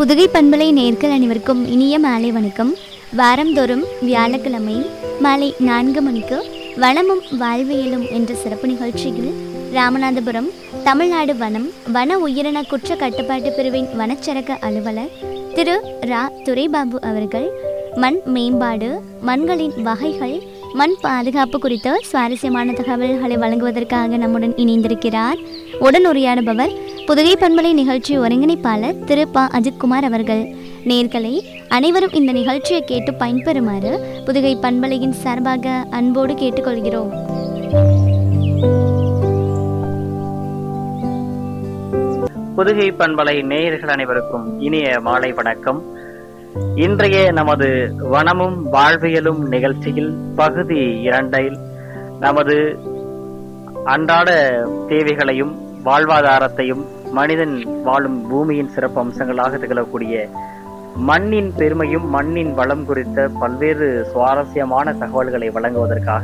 புதுகை பண்பலை நேர்கள் அனைவருக்கும் இனிய மாலை வணக்கம் வாரந்தோறும் வியாழக்கிழமை மாலை நான்கு மணிக்கு வனமும் வாழ்வியலும் என்ற சிறப்பு நிகழ்ச்சியில் ராமநாதபுரம் தமிழ்நாடு வனம் வன உயிரின குற்ற கட்டுப்பாட்டு பிரிவின் வனச்சரக அலுவலர் திரு ரா துரைபாபு அவர்கள் மண் மேம்பாடு மண்களின் வகைகள் மண் பாதுகாப்பு குறித்த சுவாரஸ்யமான தகவல்களை வழங்குவதற்காக நம்முடன் இணைந்திருக்கிறார் உடனுரையாடுபவர் புதுகை பண்பலை நிகழ்ச்சி ஒருங்கிணைப்பாளர் திரு ப அஜித்குமார் அவர்கள் நேர்களை அனைவரும் இந்த நிகழ்ச்சியை கேட்டு பயன்பெறுமாறு புதுகை பண்பலையின் சார்பாக அன்போடு கேட்டுக்கொள்கிறோம் புதுகை பண்பலை நேயர்கள் அனைவருக்கும் இனிய மாலை வணக்கம் இன்றைய நமது வனமும் வாழ்வியலும் நிகழ்ச்சியில் பகுதி இரண்டில் நமது அன்றாட தேவைகளையும் வாழ்வாதாரத்தையும் மனிதன் வாழும் பூமியின் சிறப்பு அம்சங்களாக திகழக்கூடிய மண்ணின் பெருமையும் மண்ணின் வளம் குறித்த பல்வேறு சுவாரஸ்யமான தகவல்களை வழங்குவதற்காக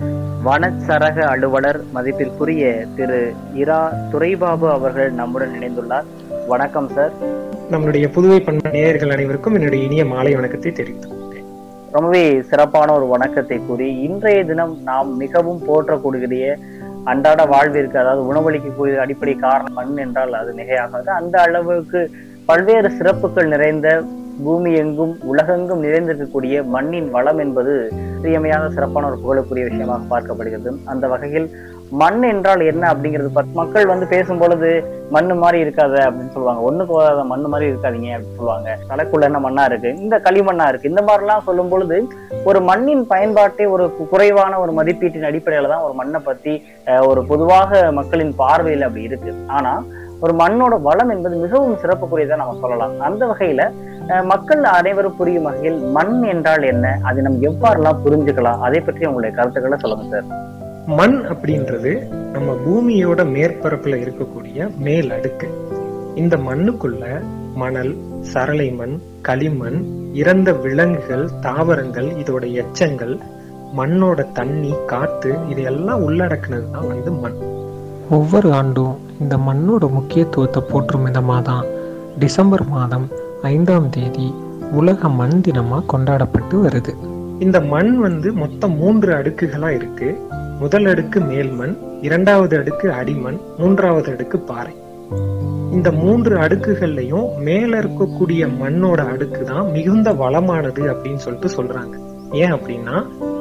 வனச்சரக அலுவலர் மதிப்பிற்குரிய திரு இரா துரைபாபு அவர்கள் நம்முடன் இணைந்துள்ளார் வணக்கம் சார் நம்மளுடைய புதுவை பண்பு நேயர்கள் அனைவருக்கும் என்னுடைய இனிய மாலை வணக்கத்தை தெரிவித்துக் கொள்கிறேன் ரொம்பவே சிறப்பான ஒரு வணக்கத்தை கூறி இன்றைய தினம் நாம் மிகவும் போற்றக்கூடிய அன்றாட வாழ்விற்கு அதாவது உணவளிக்கக்கூடிய அடிப்படை காரணம் மண் என்றால் அது மிகையாகாது அந்த அளவுக்கு பல்வேறு சிறப்புகள் நிறைந்த பூமி எங்கும் உலகெங்கும் நிறைந்திருக்கக்கூடிய மண்ணின் வளம் என்பது இன்றியமையாத சிறப்பான ஒரு புகழக்கூடிய விஷயமாக பார்க்கப்படுகிறது அந்த வகையில் மண் என்றால் என்ன அப்படிங்கிறது பத்- மக்கள் வந்து பேசும் பொழுது மண்ணு மாதிரி இருக்காது அப்படின்னு சொல்லுவாங்க ஒண்ணுக்கு வராத மண்ணு மாதிரி இருக்காதீங்க அப்படின்னு சொல்லுவாங்க தலைக்குள்ள என்ன மண்ணா இருக்கு இந்த களிமண்ணா இருக்கு இந்த மாதிரிலாம் சொல்லும் பொழுது ஒரு மண்ணின் பயன்பாட்டை ஒரு கு- குறைவான ஒரு மதிப்பீட்டின் அடிப்படையில தான் ஒரு மண்ணை பத்தி அஹ், ஒரு பொதுவாக மக்களின் பார்வையில் அப்படி இருக்கு ஆனா ஒரு மண்ணோட வளம் என்பது மிகவும் சிறப்புக்குரியதா நம்ம சொல்லலாம் அந்த வகையில அஹ், மக்கள் அனைவரும் புரியும் வகையில் மண் என்றால் என்ன அதை நம்ம எவ்வாறெல்லாம் புரிஞ்சுக்கலாம் அதை பற்றி உங்களுடைய கருத்துக்களை சொல்லுங்க சார் மண் அப்படின்றது நம்ம பூமியோட மேற்பரப்புல இருக்கக்கூடிய மேல் அடுக்கு இந்த மண்ணுக்குள்ள மணல் சரளை மண் களிமண் இறந்த விலங்குகள் தாவரங்கள் இதோட எச்சங்கள் மண்ணோட தண்ணி காத்து இதையெல்லாம் உள்ளடக்குனது தான் வந்து மண் ஒவ்வொரு ஆண்டும் இந்த மண்ணோட முக்கியத்துவத்தை போற்றும் விதமாக தான் டிசம்பர் மாதம் ஐந்தாம் தேதி உலக மண் தினமாக கொண்டாடப்பட்டு வருது இந்த மண் வந்து மொத்தம் மூன்று அடுக்குகளா இருக்கு முதல் அடுக்கு மேல் மண் இரண்டாவது அடுக்கு அடிமண் மூன்றாவது அடுக்கு பாறை இந்த மூன்று அடுக்குகள்லயும் மேல இருக்கக்கூடிய மண்ணோட அடுக்கு தான் மிகுந்த வளமானது அப்படின்னு சொல்லிட்டு சொல்றாங்க ஏன் அப்படின்னா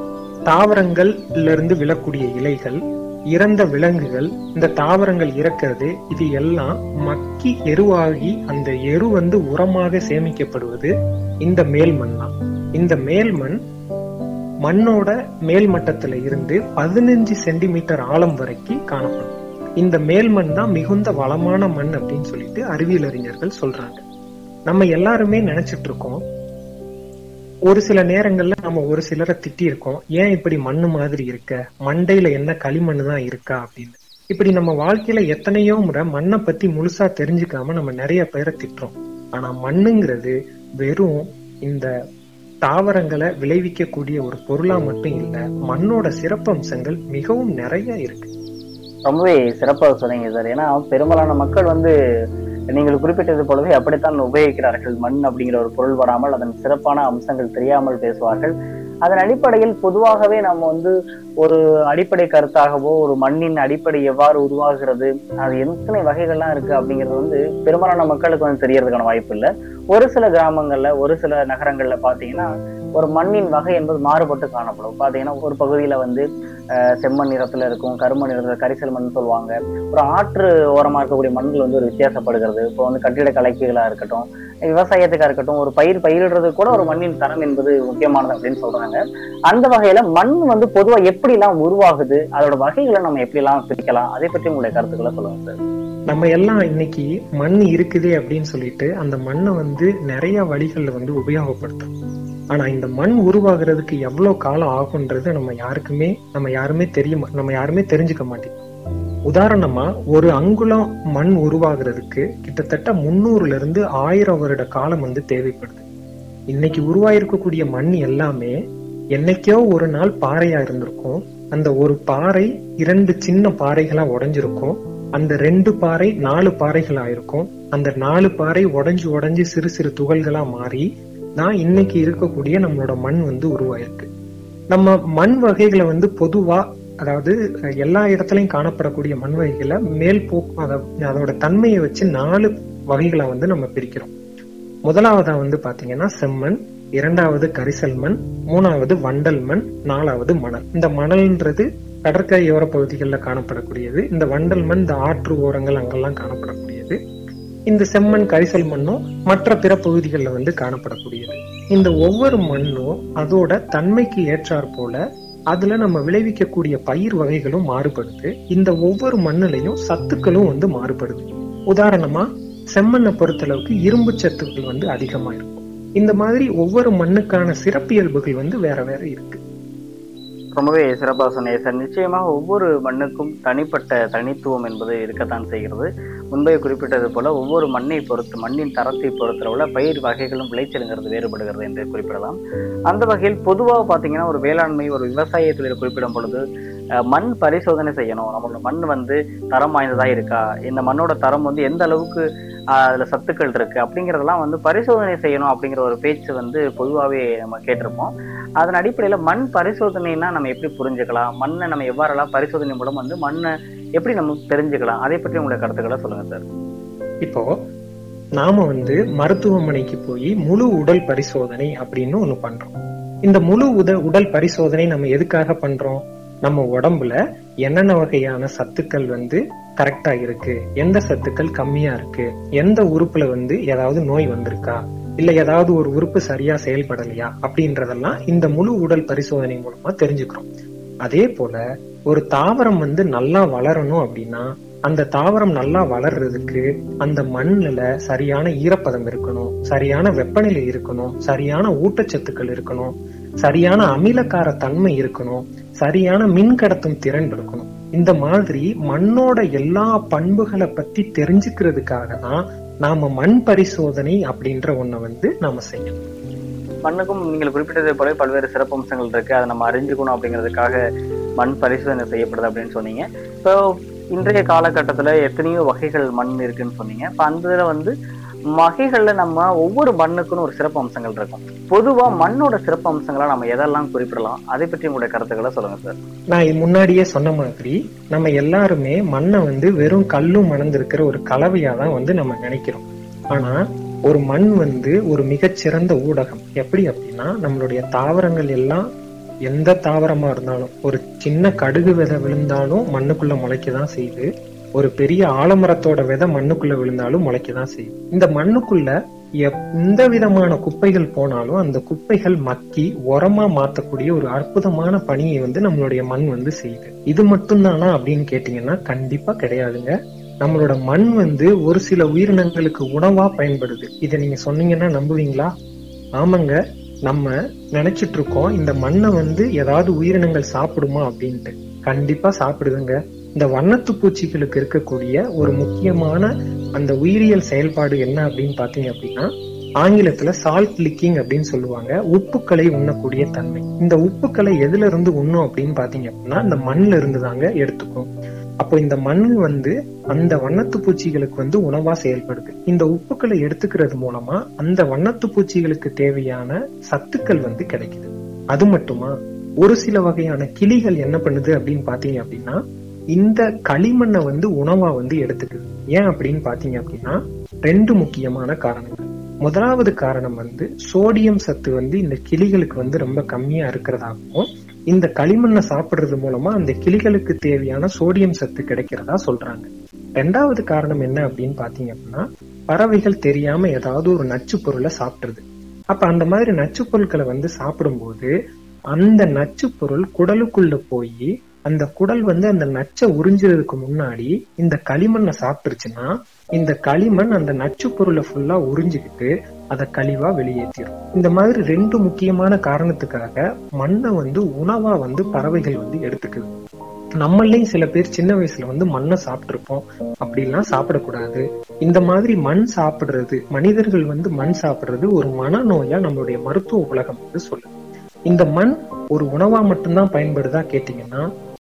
தாவரங்கள்ல இருந்து விழக்கூடிய இலைகள் இறந்த விலங்குகள் இந்த தாவரங்கள் இறக்கிறது இது எல்லாம் மக்கி எருவாகி அந்த எரு வந்து உரமாக சேமிக்கப்படுவது இந்த மேல் மண் தான் இந்த மேல் மண் மண்ணோட மேல் மட்டத்துல இருந்து பதினஞ்சு சென்டிமீட்டர் ஆழம் வரைக்கும் காணப்படும் இந்த மேல் மண் தான் மிகுந்த வளமான மண் அப்படின்னு சொல்லிட்டு அறிவியல் அறிஞர்கள் சொல்றாங்க நம்ம எல்லாருமே நினைச்சிட்டு இருக்கோம் ஒரு சில நேரங்கள்ல நம்ம ஒரு சிலரை திட்டி இருக்கோம் ஏன் இப்படி மண்ணு மாதிரி இருக்க மண்டையில என்ன களிமண் தான் இருக்கா அப்படின்னு இப்படி நம்ம வாழ்க்கையில எத்தனையோ முறை மண்ணை பத்தி முழுசா தெரிஞ்சுக்காம நம்ம நிறைய பேரை திட்டுறோம் ஆனா மண்ணுங்கிறது வெறும் இந்த தாவரங்களை விளைவிக்கக்கூடிய ஒரு பொருளா மட்டும் இல்ல மண்ணோட சிறப்பம்சங்கள் மிகவும் நிறைய இருக்கு ரொம்பவே சிறப்பாக சொன்னீங்க சார் ஏன்னா பெரும்பாலான மக்கள் வந்து நீங்கள் குறிப்பிட்டது போலவே அப்படித்தான் உபயோகிக்கிறார்கள் மண் அப்படிங்கிற ஒரு பொருள் வராமல் அதன் சிறப்பான அம்சங்கள் தெரியாமல் பேசுவார்கள் அதன் அடிப்படையில் பொதுவாகவே நம்ம வந்து ஒரு அடிப்படை கருத்தாகவோ ஒரு மண்ணின் அடிப்படை எவ்வாறு உருவாகிறது அது எத்தனை வகைகள்லாம் இருக்கு அப்படிங்கிறது வந்து பெரும்பாலான மக்களுக்கு வந்து தெரியறதுக்கான வாய்ப்பு இல்லை ஒரு சில கிராமங்கள்ல ஒரு சில நகரங்கள்ல பாத்தீங்கன்னா ஒரு மண்ணின் வகை என்பது மாறுபட்டு காணப்படும் பாத்தீங்கன்னா ஒரு பகுதியில வந்து அஹ், செம்மண் நிறத்துல இருக்கும் கருமண் நிறத்துல கரிசல் மண் சொல்லுவாங்க ஒரு ஆற்று ஓரமா இருக்கக்கூடிய மண்கள் வந்து ஒரு வித்தியாசப்படுகிறது இப்போ வந்து கட்டிட கலைக்குகளா இருக்கட்டும் விவசாயத்துக்கா இருக்கட்டும் ஒரு பயிர் பயிரிடுறது கூட ஒரு மண்ணின் தரம் என்பது முக்கியமானது அப்படின்னு சொல்றாங்க அந்த வகையில மண் வந்து பொதுவா எப்படி எல்லாம் உருவாகுது அதோட வகைகளை நம்ம எப்படி எல்லாம் பிரிக்கலாம் அதை பற்றி உங்களுடைய கருத்துக்களை சொல்லுங்க சார் நம்ம எல்லாம் இன்னைக்கு மண் இருக்குதே அப்படின்னு சொல்லிட்டு அந்த மண்ணை வந்து நிறைய வழிகள்ல வந்து உபயோகப்படுத்துறோம் ஆனா இந்த மண் உருவாகிறதுக்கு எவ்வளவு காலம் ஆகுன்றது நம்ம யாருக்குமே நம்ம யாருமே தெரிய மா- நம்ம யாருமே தெரிஞ்சுக்க மாட்டேங்குது உதாரணமா ஒரு அங்குலம் மண் உருவாகிறதுக்கு கிட்டத்தட்ட முன்னூறுல இருந்து ஆயிரம் வருட காலம் வந்து தேவைப்படுது இன்னைக்கு உருவாயிருக்கக்கூடிய மண் எல்லாமே என்னைக்கோ ஒரு நாள் பாறையா இருந்திருக்கும் அந்த ஒரு பாறை இரண்டு சின்ன பாறைகளா உடைஞ்சிருக்கும் அந்த ரெண்டு பாறை நாலு பாறைகள் ஆயிருக்கும் அந்த நாலு பாறை உடைஞ்சு உடைஞ்சு சிறு சிறு துகள்களா மாறி தான் இன்னைக்கு இருக்கக்கூடிய நம்மளோட மண் வந்து உருவாயிருக்கு நம்ம மண் வகைகளை வந்து பொதுவா அதாவது அஹ், எல்லா இடத்துலயும் காணப்படக்கூடிய மண் வகைகளை மேல் போக்கு அத- அதோட தன்மையை வச்சு நாலு வகைகளை வந்து நம்ம பிரிக்கிறோம் முதலாவதா வந்து பாத்தீங்கன்னா செம்மண் இரண்டாவது கரிசல் மண் மூணாவது வண்டல் மண் நாலாவது மணல் இந்த மணல்ன்றது கடற்கரையோர பகுதிகளில் காணப்படக்கூடியது இந்த வண்டல் மண் இந்த ஆற்று ஓரங்கள் அங்கெல்லாம் காணப்படக்கூடியது இந்த செம்மண் கரிசல் மண்ணும் மற்ற பிற பகுதிகளில் வந்து காணப்படக்கூடியது இந்த ஒவ்வொரு மண்ணும் அதோட தன்மைக்கு ஏற்றாற் போல அதுல நம்ம விளைவிக்கக்கூடிய பயிர் வகைகளும் மாறுபடுது இந்த ஒவ்வொரு மண்ணுலயும் சத்துக்களும் வந்து மாறுபடுது உதாரணமா செம்மண்ணை பொறுத்தளவுக்கு இரும்பு சத்துக்கள் வந்து அதிகமா இருக்கும் இந்த மாதிரி ஒவ்வொரு மண்ணுக்கான சிறப்பியல்புகள் வந்து வேற வேற இருக்கு ரொம்பவே சிறப்பாக சொன்னீங்க சார் நிச்சயமாக ஒவ்வொரு மண்ணுக்கும் தனிப்பட்ட தனித்துவம் என்பது இருக்கத்தான் செய்கிறது முன்பே குறிப்பிட்டது போல ஒவ்வொரு மண்ணை பொறுத்து மண்ணின் தரத்தை பொறுத்தளவுல பயிர் வகைகளும் விளைச்சலுங்கிறது வேறுபடுகிறது என்று குறிப்பிடலாம் அந்த வகையில் பொதுவாக பார்த்தீங்கன்னா ஒரு வேளாண்மை ஒரு விவசாய தொழில் குறிப்பிடும் பொழுது அஹ், மண் பரிசோதனை செய்யணும் நம்மளோட மண் வந்து தரம் வாய்ந்ததா இருக்கா இந்த மண்ணோட தரம் வந்து எந்த அளவுக்கு அஹ், அதுல சத்துக்கள் இருக்கு அப்படிங்கறதெல்லாம் வந்து பரிசோதனை செய்யணும் அப்படிங்கிற ஒரு பேச்சு வந்து பொதுவாகவே நம்ம கேட்டிருப்போம் அதன் அடிப்படையில மண் பரிசோதனைனா நம்ம எப்படி புரிஞ்சுக்கலாம் மண்ணை நம்ம எவ்வாறெல்லாம் பரிசோதனை மூலம் வந்து மண்ணை எப்படி நம்ம தெரிஞ்சுக்கலாம் அதை பற்றி உங்களுடைய கருத்துக்களை சொல்லுங்க சார் இப்போ நாம வந்து மருத்துவமனைக்கு போய் முழு உடல் பரிசோதனை அப்படின்னு ஒண்ணு பண்றோம் இந்த முழு உத உடல் பரிசோதனை நம்ம எதுக்காக பண்றோம் நம்ம உடம்புல என்னென்ன வகையான சத்துக்கள் வந்து கரெக்டா இருக்கு எந்த சத்துக்கள் கம்மியா இருக்கு எந்த உறுப்புல வந்து ஏதாவது நோய் வந்திருக்கா இல்ல ஏதாவது ஒரு உறுப்பு சரியா செயல்படலையா அப்படின்றதெல்லாம் இந்த முழு உடல் பரிசோதனை மூலமா தெரிஞ்சுக்கிறோம் அதே போல ஒரு தாவரம் வந்து நல்லா வளரணும் அப்படின்னா அந்த தாவரம் நல்லா வளர்றதுக்கு அந்த மண்ணுல சரியான ஈரப்பதம் இருக்கணும் சரியான வெப்பநிலை இருக்கணும் சரியான ஊட்டச்சத்துக்கள் இருக்கணும் சரியான அமிலக்கார தன்மை இருக்கணும் சரியான மின் கடத்தும் திறன் இருக்கணும் இந்த மாதிரி மண்ணோட எல்லா பண்புகளை பத்தி தெரிஞ்சுக்கிறதுக்காக தான் நாம மண் பரிசோதனை அப்படின்ற ஒண்ண வந்து நாம செய்யணும் மண்ணுக்கும் நீங்கள் குறிப்பிட்டதை போல பல்வேறு சிறப்பம்சங்கள் இருக்கு அதை நம்ம அறிஞ்சுக்கணும் அப்படிங்கிறதுக்காக மண் பரிசோதனை செய்யப்படுது அப்படின்னு சொன்னீங்க இப்போ இன்றைய காலகட்டத்துல எத்தனையோ வகைகள் மண் இருக்குன்னு சொன்னீங்க இப்போ அந்த இதுல வந்து வகைகள்ல நம்ம ஒவ்வொரு மண்ணுக்குன்னு ஒரு சிறப்பு அம்சங்கள் இருக்கும் பொதுவா மண்ணோட சிறப்பு அம்சங்களா நம்ம எதெல்லாம் குறிப்பிடலாம் அதை பற்றி உங்களுடைய கருத்துக்களை சொல்லுங்க சார் நான் இது முன்னாடியே சொன்ன மாதிரி நம்ம எல்லாருமே மண்ணை வந்து வெறும் கல்லும் மணந்திருக்கிற ஒரு கலவையா தான் வந்து நம்ம நினைக்கிறோம் ஆனா ஒரு மண் வந்து ஒரு மிகச்சிறந்த ஊடகம் எப்படி அப்படின்னா நம்மளுடைய தாவரங்கள் எல்லாம் எந்த தாவரமா இருந்தாலும் ஒரு சின்ன கடுகு விதை விழுந்தாலும் மண்ணுக்குள்ள முளைக்கதான் செய்யுது ஒரு பெரிய ஆலமரத்தோட விதை மண்ணுக்குள்ள விழுந்தாலும் முளைக்கதான் செய்யுது இந்த மண்ணுக்குள்ள எந்த விதமான குப்பைகள் போனாலும் அந்த குப்பைகள் மக்கி உரமா மாத்தக்கூடிய ஒரு அற்புதமான பணியை வந்து நம்மளுடைய மண் வந்து செய்யுது இது மட்டும்தானா அப்படின்னு கேட்டீங்கன்னா கண்டிப்பா கிடையாதுங்க நம்மளோட மண் வந்து ஒரு சில உயிரினங்களுக்கு உணவா பயன்படுது இதை நீங்க சொன்னீங்கன்னா நம்புவீங்களா ஆமாங்க நம்ம நினைச்சிட்டு இருக்கோம் இந்த மண்ணை வந்து ஏதாவது உயிரினங்கள் சாப்பிடுமா அப்படின்ட்டு கண்டிப்பா சாப்பிடுதுங்க இந்த வண்ணத்து பூச்சிகளுக்கு இருக்கக்கூடிய ஒரு முக்கியமான அந்த உயிரியல் செயல்பாடு என்ன அப்படின்னு பாத்தீங்க அப்படின்னா ஆங்கிலத்துல சால்ட் லிக்கிங் அப்படின்னு சொல்லுவாங்க உப்புக்களை உண்ணக்கூடிய தன்மை இந்த உப்புக்களை எதுல இருந்து உண்ணும் அப்படின்னு பாத்தீங்க அப்படின்னா இந்த மண்ணுல இருந்து தாங்க எடுத்துக்கும் அப்போ இந்த மண் வந்து அந்த வண்ணத்து பூச்சிகளுக்கு வந்து உணவா செயல்படுது இந்த உப்புக்களை எடுத்துக்கிறது மூலமா அந்த வண்ணத்து பூச்சிகளுக்கு தேவையான சத்துக்கள் வந்து கிடைக்குது அது மட்டுமா ஒரு சில வகையான கிளிகள் என்ன பண்ணுது அப்படின்னு பாத்தீங்க அப்படின்னா இந்த களிமண்ணை வந்து உணவா வந்து எடுத்துக்குது ஏன் அப்படின்னு பாத்தீங்க அப்படின்னா ரெண்டு முக்கியமான காரணங்கள் முதலாவது காரணம் வந்து சோடியம் சத்து வந்து இந்த கிளிகளுக்கு வந்து ரொம்ப கம்மியா இருக்கிறதாகவும் இந்த களிமண்ணை சாப்பிடுறது மூலமா அந்த கிளிகளுக்கு தேவையான சோடியம் சத்து கிடைக்கிறதா சொல்றாங்க ரெண்டாவது காரணம் என்ன அப்படின்னு பாத்தீங்க அப்படின்னா பறவைகள் தெரியாம ஏதாவது ஒரு நச்சு பொருளை சாப்பிடுறது அப்ப அந்த மாதிரி நச்சு பொருட்களை வந்து சாப்பிடும்போது அந்த நச்சு பொருள் குடலுக்குள்ள போய் அந்த குடல் வந்து அந்த நச்சை உறிஞ்சுறதுக்கு முன்னாடி இந்த களிமண்ணை சாப்பிட்டுருச்சுன்னா இந்த களிமண் அந்த நச்சு பொருளை ஃபுல்லா உறிஞ்சுக்கிட்டு அதை கழிவா வெளியேற்றிடும் இந்த மாதிரி ரெண்டு முக்கியமான காரணத்துக்காக மண்ணை வந்து உணவா வந்து பறவைகள் வந்து எடுத்துக்குது நம்மளையும் சில பேர் சின்ன வயசுல வந்து மண்ணை சாப்பிட்டிருப்போம் அப்படிலாம் சாப்பிடக்கூடாது இந்த மாதிரி மண் சாப்பிடுறது மனிதர்கள் வந்து மண் சாப்பிடுறது ஒரு மனநோயா நம்மளுடைய மருத்துவ உலகம் வந்து சொல்லுது இந்த மண் ஒரு உணவா மட்டும்தான் பயன்படுதா கேட்டீங்கன்னா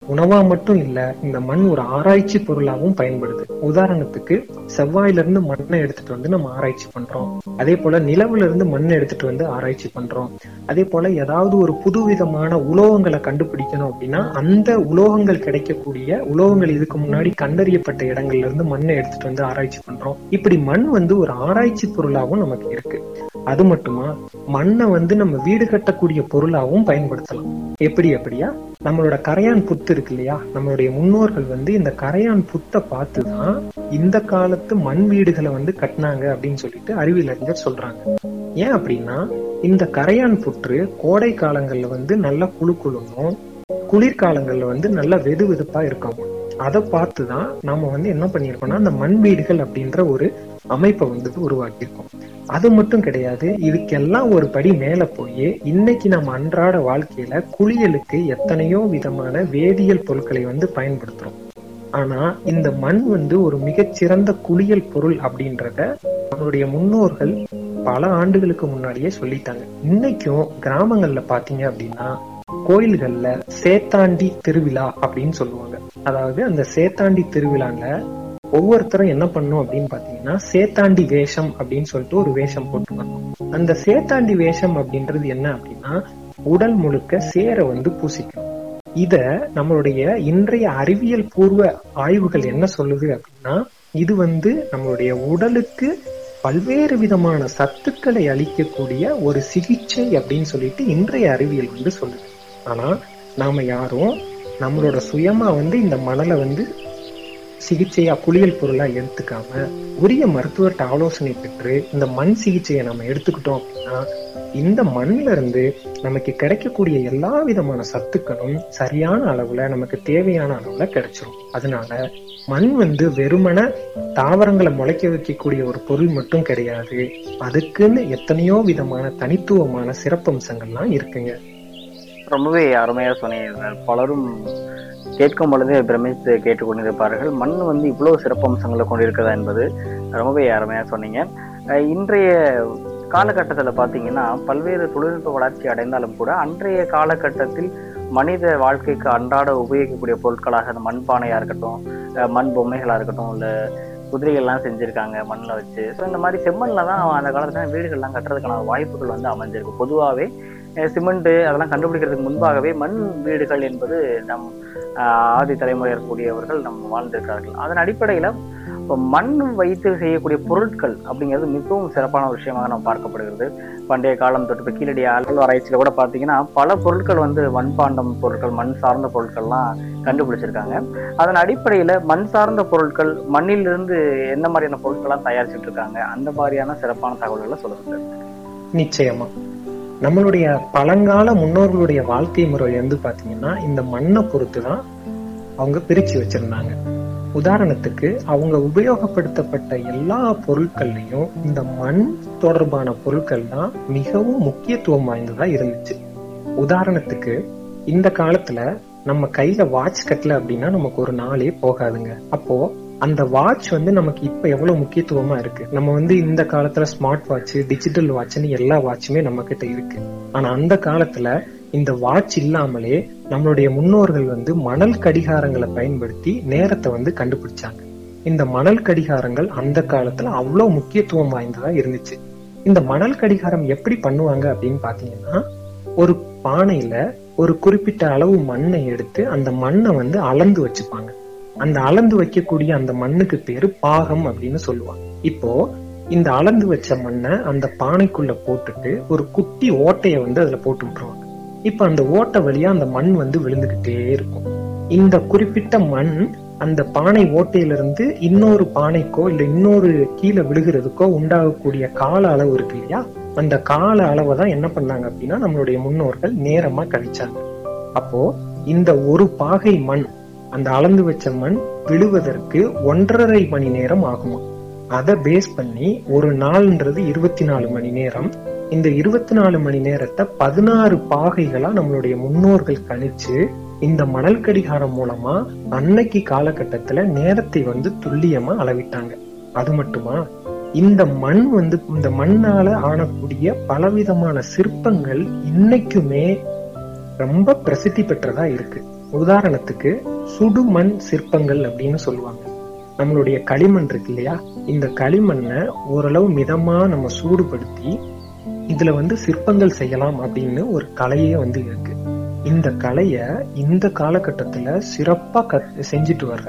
உணவா மட்டும் இல்ல இந்த மண் ஒரு ஆராய்ச்சி பொருளாகவும் பயன்படுது உதாரணத்துக்கு செவ்வாயில இருந்து மண்ணை எடுத்துட்டு வந்து நம்ம ஆராய்ச்சி பண்றோம் அதே போல நிலவுல இருந்து மண்ணை எடுத்துட்டு வந்து ஆராய்ச்சி பண்றோம் அதே போல ஏதாவது ஒரு புதுவிதமான உலோகங்களை கண்டுபிடிக்கணும் அப்படின்னா அந்த உலோகங்கள் கிடைக்கக்கூடிய உலோகங்கள் இதுக்கு முன்னாடி கண்டறியப்பட்ட இடங்கள்ல இருந்து மண்ணை எடுத்துட்டு வந்து ஆராய்ச்சி பண்றோம் இப்படி மண் வந்து ஒரு ஆராய்ச்சி பொருளாகவும் நமக்கு இருக்கு அது மட்டுமா மண்ணை வந்து நம்ம வீடு கட்டக்கூடிய பொருளாகவும் பயன்படுத்தலாம் எப்படி அப்படியா நம்மளோட கரையான் புத்து இருக்கு இல்லையா நம்மளுடைய முன்னோர்கள் வந்து இந்த கரையான் புத்தை பார்த்துதான் இந்த காலத்து மண் வீடுகளை வந்து கட்டினாங்க அப்படின்னு சொல்லிட்டு அறிவியலறிஞர் சொல்றாங்க ஏன் அப்படின்னா இந்த கரையான் புற்று கோடை காலங்கள்ல வந்து நல்லா குழு குழுங்கும் குளிர்காலங்கள்ல வந்து நல்லா வெது வெதுப்பா இருக்கும் அதை பார்த்துதான் நாம வந்து என்ன பண்ணியிருக்கோம்னா அந்த மண் வீடுகள் அப்படின்ற ஒரு அமைப்பை வந்து உருவாக்கியிருக்கோம் அது மட்டும் கிடையாது இதுக்கெல்லாம் ஒரு படி மேல போய் இன்னைக்கு நம்ம அன்றாட வாழ்க்கையில குளியலுக்கு எத்தனையோ விதமான வேதியியல் பொருட்களை வந்து பயன்படுத்துறோம் ஆனா இந்த மண் வந்து ஒரு மிகச்சிறந்த குளியல் பொருள் அப்படின்றத நம்மளுடைய முன்னோர்கள் பல ஆண்டுகளுக்கு முன்னாடியே சொல்லிட்டாங்க இன்னைக்கும் கிராமங்கள்ல பாத்தீங்க அப்படின்னா கோயில்கள்ல சேத்தாண்டி திருவிழா அப்படின்னு சொல்லுவாங்க அதாவது அந்த சேத்தாண்டி திருவிழால ஒவ்வொருத்தரும் என்ன பண்ணும் அப்படின்னு பாத்தீங்கன்னா சேத்தாண்டி வேஷம் அப்படின்னு சொல்லிட்டு ஒரு வேஷம் போட்டு வரணும் அந்த சேத்தாண்டி வேஷம் அப்படின்றது என்ன அப்படின்னா உடல் முழுக்க சேரை வந்து பூசிக்கணும் இத நம்மளுடைய இன்றைய அறிவியல் பூர்வ ஆய்வுகள் என்ன சொல்லுது அப்படின்னா இது வந்து நம்மளுடைய உடலுக்கு பல்வேறு விதமான சத்துக்களை அளிக்கக்கூடிய ஒரு சிகிச்சை அப்படின்னு சொல்லிட்டு இன்றைய அறிவியல் வந்து சொல்லுது ஆனா நாம யாரும் நம்மளோட சுயமா வந்து இந்த மணலை வந்து சிகிச்சையா குளியல் பொருளா எடுத்துக்காம உரிய மருத்துவர்கிட்ட ஆலோசனை பெற்று இந்த மண் சிகிச்சையை நம்ம எடுத்துக்கிட்டோம் அப்படின்னா இந்த மண்ல இருந்து நமக்கு கிடைக்கக்கூடிய எல்லா விதமான சத்துக்களும் சரியான அளவுல நமக்கு தேவையான அளவுல கிடைச்சிரும் அதனால மண் வந்து வெறுமன தாவரங்களை முளைக்க வைக்கக்கூடிய ஒரு பொருள் மட்டும் கிடையாது அதுக்குன்னு எத்தனையோ விதமான தனித்துவமான சிறப்பம்சங்கள்லாம் இருக்குங்க ரொம்பவே அருமையா சொன்னீங்க பலரும் கேட்கும் பொழுதே பிரமித்து கேட்டுக்கொண்டிருப்பார்கள் மண் வந்து இவ்வளவு சிறப்பம்சங்களை கொண்டிருக்கிறதா என்பது ரொம்பவே அருமையா சொன்னீங்க அஹ் இன்றைய காலகட்டத்தில் பார்த்தீங்கன்னா பல்வேறு தொழில்நுட்ப வளர்ச்சி அடைந்தாலும் கூட அன்றைய காலகட்டத்தில் மனித வாழ்க்கைக்கு அன்றாட உபயோகிக்கக்கூடிய பொருட்களாக அந்த மண்பானையா இருக்கட்டும் அஹ் மண் பொம்மைகளா இருக்கட்டும் இல்ல குதிரைகள்லாம் செஞ்சிருக்காங்க மண்ணில் வச்சு ஸோ இந்த மாதிரி செம்மண்ணில் தான் அந்த காலத்துல வீடுகள்லாம் கட்டுறதுக்கான வாய்ப்புகள் வந்து அமைஞ்சிருக்கு பொதுவாகவே சிமெண்ட் அதெல்லாம் கண்டுபிடிக்கிறதுக்கு முன்பாகவே மண் வீடுகள் என்பது நம் ஆஹ் ஆதி தலைமுறை இருக்கக்கூடியவர்கள் நம் வாழ்ந்திருக்கிறார்கள் அதன் அடிப்படையில இப்போ மண் வைத்து செய்யக்கூடிய பொருட்கள் அப்படிங்கிறது மிகவும் சிறப்பான ஒரு விஷயமாக நம்ம பார்க்கப்படுகிறது பண்டைய காலம் தொட்டு இப்போ கீழடி ஆராய்ச்சியில கூட பார்த்தீங்கன்னா பல பொருட்கள் வந்து மண்பாண்டம் பொருட்கள் மண் சார்ந்த பொருட்கள்லாம் கண்டுபிடிச்சிருக்காங்க அதன் அடிப்படையில மண் சார்ந்த பொருட்கள் மண்ணிலிருந்து என்ன மாதிரியான பொருட்கள்லாம் தயாரிச்சுட்டு இருக்காங்க அந்த மாதிரியான சிறப்பான தகவல்களை சொல்லுங்க நிச்சயமா நம்மளுடைய பழங்கால முன்னோர்களுடைய வாழ்க்கை முறை வந்து பாத்தீங்கன்னா இந்த மண்ணை பொறுத்து தான் அவங்க பிரிச்சு வச்சிருந்தாங்க உதாரணத்துக்கு அவங்க உபயோகப்படுத்தப்பட்ட எல்லா பொருட்கள்லயும் இந்த மண் தொடர்பான பொருட்கள் தான் மிகவும் முக்கியத்துவம் வாய்ந்ததா இருந்துச்சு உதாரணத்துக்கு இந்த காலத்துல நம்ம கையில வாட்ச் கட்டல அப்படின்னா நமக்கு ஒரு நாளே போகாதுங்க அப்போ அந்த வாட்ச் வந்து நமக்கு இப்ப எவ்வளவு முக்கியத்துவமா இருக்கு நம்ம வந்து இந்த காலத்துல ஸ்மார்ட் வாட்ச் டிஜிட்டல் வாட்ச்னு எல்லா வாட்சுமே நம்ம கிட்ட இருக்கு ஆனா அந்த காலத்துல இந்த வாட்ச் இல்லாமலே நம்மளுடைய முன்னோர்கள் வந்து மணல் கடிகாரங்களை பயன்படுத்தி நேரத்தை வந்து கண்டுபிடிச்சாங்க இந்த மணல் கடிகாரங்கள் அந்த காலத்துல அவ்வளவு முக்கியத்துவம் வாய்ந்ததா இருந்துச்சு இந்த மணல் கடிகாரம் எப்படி பண்ணுவாங்க அப்படின்னு பாத்தீங்கன்னா ஒரு பானையில ஒரு குறிப்பிட்ட அளவு மண்ணை எடுத்து அந்த மண்ணை வந்து அளந்து வச்சுப்பாங்க அந்த அளந்து வைக்கக்கூடிய அந்த மண்ணுக்கு பேரு பாகம் அப்படின்னு சொல்லுவாங்க இப்போ இந்த அளந்து வச்ச மண்ணை அந்த பானைக்குள்ள போட்டுட்டு ஒரு குட்டி ஓட்டைய வந்து அதுல போட்டு விட்டுருவாங்க இப்ப அந்த ஓட்டை வழியா அந்த மண் வந்து விழுந்துகிட்டே இருக்கும் இந்த குறிப்பிட்ட மண் அந்த பானை ஓட்டையிலிருந்து இன்னொரு பானைக்கோ இல்ல இன்னொரு கீழே விழுகிறதுக்கோ உண்டாகக்கூடிய கால அளவு இருக்கு இல்லையா அந்த கால அளவை தான் என்ன பண்ணாங்க அப்படின்னா நம்மளுடைய முன்னோர்கள் நேரமா கழிச்சாங்க அப்போ இந்த ஒரு பாகை மண் அந்த அளந்து வச்ச மண் விழுவதற்கு ஒன்றரை மணி நேரம் ஆகுமா அதை பேஸ் பண்ணி ஒரு நாள்ன்றது இருபத்தி நாலு மணி நேரம் இந்த இருபத்தி நாலு மணி நேரத்தை பதினாறு பாகைகளா நம்மளுடைய முன்னோர்கள் கணிச்சு இந்த மணல் கடிகாரம் மூலமா அன்னைக்கு காலகட்டத்துல நேரத்தை வந்து துல்லியமா அளவிட்டாங்க அது மட்டுமா இந்த மண் வந்து இந்த மண்ணால ஆனக்கூடிய பலவிதமான சிற்பங்கள் இன்னைக்குமே ரொம்ப பிரசித்தி பெற்றதா இருக்கு உதாரணத்துக்கு சுடுமண் சிற்பங்கள் அப்படின்னு சொல்லுவாங்க நம்மளுடைய களிமண் இருக்கு இல்லையா இந்த களிமண்ணை ஓரளவு மிதமா நம்ம சூடுபடுத்தி இதுல வந்து சிற்பங்கள் செய்யலாம் அப்படின்னு ஒரு கலையே வந்து இருக்கு இந்த கலைய இந்த காலகட்டத்துல சிறப்பா கத் செஞ்சுட்டு வர்ற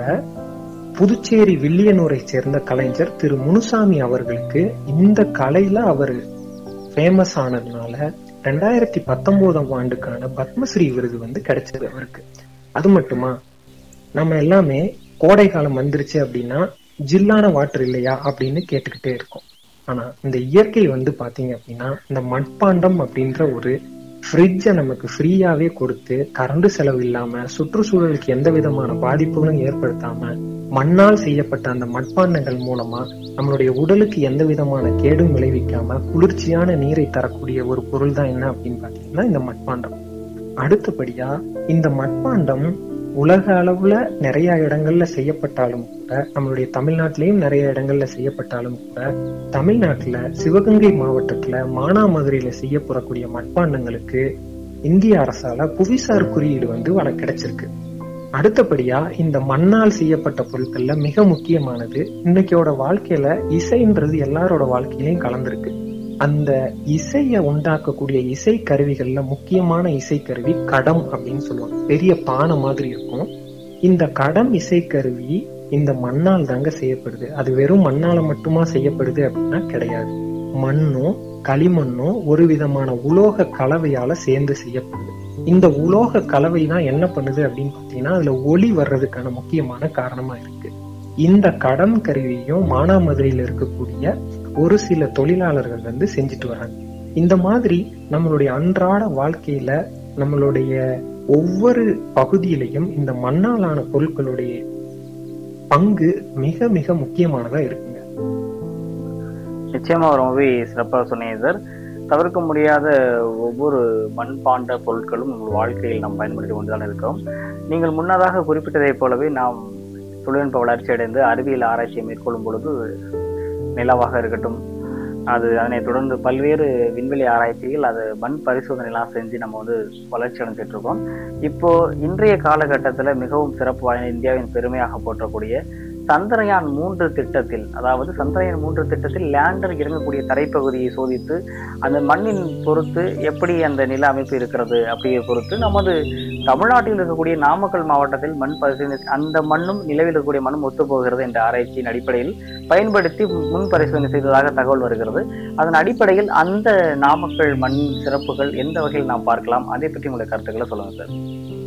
புதுச்சேரி வில்லியனூரை சேர்ந்த கலைஞர் திரு முனுசாமி அவர்களுக்கு இந்த கலையில அவர் ஃபேமஸ் ஆனதுனால ரெண்டாயிரத்தி பத்தொன்பதாம் ஆண்டுக்கான பத்மஸ்ரீ விருது வந்து கிடைச்சது அவருக்கு அது மட்டுமா நம்ம எல்லாமே கோடை காலம் வந்துருச்சு அப்படின்னா ஜில்லான வாட்டர் இல்லையா அப்படின்னு கேட்டுக்கிட்டே இருக்கோம் ஆனா இந்த இயற்கை வந்து பாத்தீங்க அப்படின்னா இந்த மட்பாண்டம் அப்படின்ற ஒரு ஃப்ரிட்ஜை நமக்கு ஃப்ரீயாவே கொடுத்து கரண்ட் செலவு இல்லாம சுற்றுச்சூழலுக்கு எந்த விதமான பாதிப்புகளும் ஏற்படுத்தாம மண்ணால் செய்யப்பட்ட அந்த மட்பாண்டங்கள் மூலமா நம்மளுடைய உடலுக்கு எந்த விதமான கேடும் விளைவிக்காம குளிர்ச்சியான நீரை தரக்கூடிய ஒரு பொருள் தான் என்ன அப்படின்னு பாத்தீங்கன்னா இந்த மட்பாண்டம் அடுத்தபடியா இந்த மட்பாண்டம் உலக அளவுல நிறைய இடங்கள்ல செய்யப்பட்டாலும் கூட நம்மளுடைய தமிழ்நாட்டிலையும் நிறைய இடங்கள்ல செய்யப்பட்டாலும் கூட தமிழ்நாட்டுல சிவகங்கை மாவட்டத்துல மானாமதுரையில செய்யப்படக்கூடிய மட்பாண்டங்களுக்கு இந்திய அரசால புவிசார் குறியீடு வந்து வர கிடைச்சிருக்கு அடுத்தபடியா இந்த மண்ணால் செய்யப்பட்ட பொருட்கள்ல மிக முக்கியமானது இன்னைக்கோட வாழ்க்கையில இசைன்றது எல்லாரோட வாழ்க்கையிலையும் கலந்திருக்கு அந்த இசைய உண்டாக்கக்கூடிய இசை கருவிகள்ல முக்கியமான இசைக்கருவி கடம் அப்படின்னு சொல்லுவாங்க பெரிய பானை மாதிரி இருக்கும் இந்த கடம் இசைக்கருவி இந்த மண்ணால் தாங்க செய்யப்படுது அது வெறும் மண்ணால மட்டுமா செய்யப்படுது அப்படின்னா கிடையாது மண்ணும் களிமண்ணும் ஒரு விதமான உலோக கலவையால சேர்ந்து செய்யப்படுது இந்த உலோக கலவை தான் என்ன பண்ணுது அப்படின்னு பாத்தீங்கன்னா அதுல ஒளி வர்றதுக்கான முக்கியமான காரணமா இருக்கு இந்த கடம் கருவியும் மானாமதுரையில இருக்கக்கூடிய ஒரு சில தொழிலாளர்கள் வந்து செஞ்சுட்டு வராங்க இந்த மாதிரி நம்மளுடைய அன்றாட வாழ்க்கையில நம்மளுடைய ஒவ்வொரு பகுதியிலையும் இந்த மண்ணாலான பொருட்களுடைய பங்கு மிக மிக முக்கியமானதா இருக்குங்க நிச்சயமா ரொம்பவே சிறப்பாக சொன்னீங்க சார் தவிர்க்க முடியாத ஒவ்வொரு மண்பாண்ட பொருட்களும் உங்கள் வாழ்க்கையில் நாம் பயன்படுத்தி கொண்டுதான் இருக்கிறோம் நீங்கள் முன்னதாக குறிப்பிட்டதைப் போலவே நாம் தொழில்நுட்ப வளர்ச்சி அடைந்து அறிவியல் ஆராய்ச்சியை மேற்கொள்ளும் பொழுது நிலவாக இருக்கட்டும் அது அதனைத் தொடர்ந்து பல்வேறு விண்வெளி ஆராய்ச்சிகள் அது மண் பரிசோதனைலாம் செஞ்சு நம்ம வந்து வளர்ச்சி அடைஞ்சிட்டு இருக்கோம் இப்போ இன்றைய காலகட்டத்தில் மிகவும் சிறப்பு வாய்ந்த இந்தியாவின் பெருமையாக போற்றக்கூடிய சந்திரயான் மூன்று திட்டத்தில் அதாவது சந்திரயான் மூன்று திட்டத்தில் லேண்டர் இறங்கக்கூடிய தரைப்பகுதியை சோதித்து அந்த மண்ணின் பொறுத்து எப்படி அந்த நில அமைப்பு இருக்கிறது அப்படியை பொறுத்து நமது தமிழ்நாட்டில் இருக்கக்கூடிய நாமக்கல் மாவட்டத்தில் மண் பரிசோதனை அந்த மண்ணும் நிலவில் இருக்கக்கூடிய மண்ணும் ஒத்துப்போகிறது என்ற ஆராய்ச்சியின் அடிப்படையில் பயன்படுத்தி முன் பரிசோதனை செய்ததாக தகவல் வருகிறது அதன் அடிப்படையில் அந்த நாமக்கல் மண்ணின் சிறப்புகள் எந்த வகையில் நாம் பார்க்கலாம் அதை பற்றி உங்களுடைய கருத்துக்களை சொல்லுங்க சார்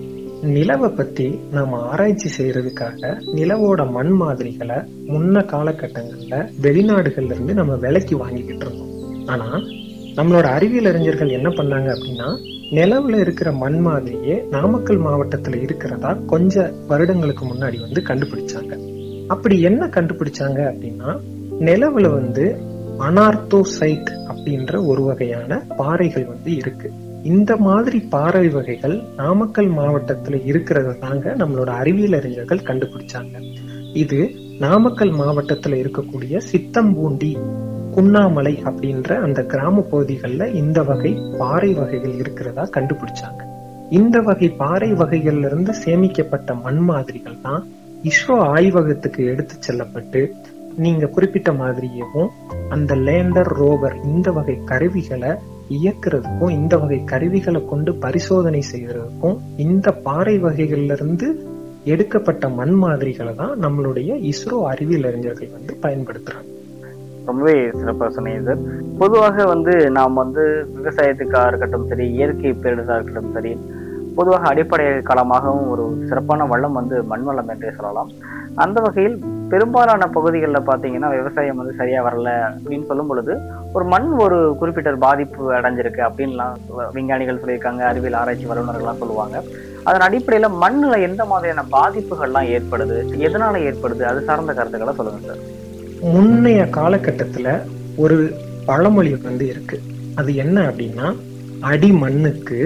நிலவை பத்தி நாம ஆராய்ச்சி செய்யறதுக்காக நிலவோட மண் மாதிரிகளை முன்ன காலகட்டங்கள்ல வெளிநாடுகள்ல இருந்து நம்ம விலைக்கு வாங்கிக்கிட்டு இருந்தோம் ஆனா நம்மளோட அறிவியல் அறிஞர்கள் என்ன பண்ணாங்க அப்படின்னா நிலவுல இருக்கிற மண் மாதிரியே நாமக்கல் மாவட்டத்துல இருக்கிறதா கொஞ்ச வருடங்களுக்கு முன்னாடி வந்து கண்டுபிடிச்சாங்க அப்படி என்ன கண்டுபிடிச்சாங்க அப்படின்னா நிலவுல வந்து அனார்த்தோசைட் அப்படின்ற ஒரு வகையான பாறைகள் வந்து இருக்கு இந்த மாதிரி பாறை வகைகள் நாமக்கல் மாவட்டத்துல இருக்கிறத தாங்க நம்மளோட அறிவியல் அறிஞர்கள் கண்டுபிடிச்சாங்க இது நாமக்கல் மாவட்டத்துல இருக்கக்கூடிய சித்தம்பூண்டி குன்னாமலை அப்படின்ற அந்த கிராம பகுதிகளில் இந்த வகை பாறை வகைகள் இருக்கிறதா கண்டுபிடிச்சாங்க இந்த வகை பாறை வகைகள்ல இருந்து சேமிக்கப்பட்ட மண் மாதிரிகள் தான் இஸ்ரோ ஆய்வகத்துக்கு எடுத்து செல்லப்பட்டு நீங்க குறிப்பிட்ட மாதிரியேவும் அந்த லேண்டர் ரோவர் இந்த வகை கருவிகளை இயக்குறதுக்கும் இந்த வகை கருவிகளை கொண்டு பரிசோதனை செய்யறதுக்கும் இந்த பாறை வகைகள்ல இருந்து எடுக்கப்பட்ட மண் மாதிரிகளை தான் நம்மளுடைய இஸ்ரோ அறிவியல் அறிஞர்கள் வந்து பயன்படுத்துறாங்க ரொம்பவே சிறப்பாக சொன்னீங்க சார் பொதுவாக வந்து நாம் வந்து விவசாயத்துக்காக இருக்கட்டும் சரி இயற்கை பேரிடராக இருக்கட்டும் சரி பொதுவாக அடிப்படை களமாகவும் ஒரு சிறப்பான வளம் வந்து மண் வளம் என்றே சொல்லலாம் அந்த வகையில் பெரும்பாலான பகுதிகளில் பார்த்தீங்கன்னா விவசாயம் வந்து சரியா வரல அப்படின்னு சொல்லும் பொழுது ஒரு மண் ஒரு குறிப்பிட்ட பாதிப்பு அடைஞ்சிருக்கு அப்படின்லாம் விஞ்ஞானிகள் சொல்லியிருக்காங்க அறிவியல் ஆராய்ச்சி வல்லுநர்கள்லாம் சொல்லுவாங்க அதன் அடிப்படையில் மண்ணில் எந்த மாதிரியான பாதிப்புகள்லாம் ஏற்படுது எதனால ஏற்படுது அது சார்ந்த கருத்துக்களை சொல்லுங்க சார் முன்னைய காலகட்டத்துல ஒரு பழமொழி வந்து இருக்கு அது என்ன அப்படின்னா அடி மண்ணுக்கு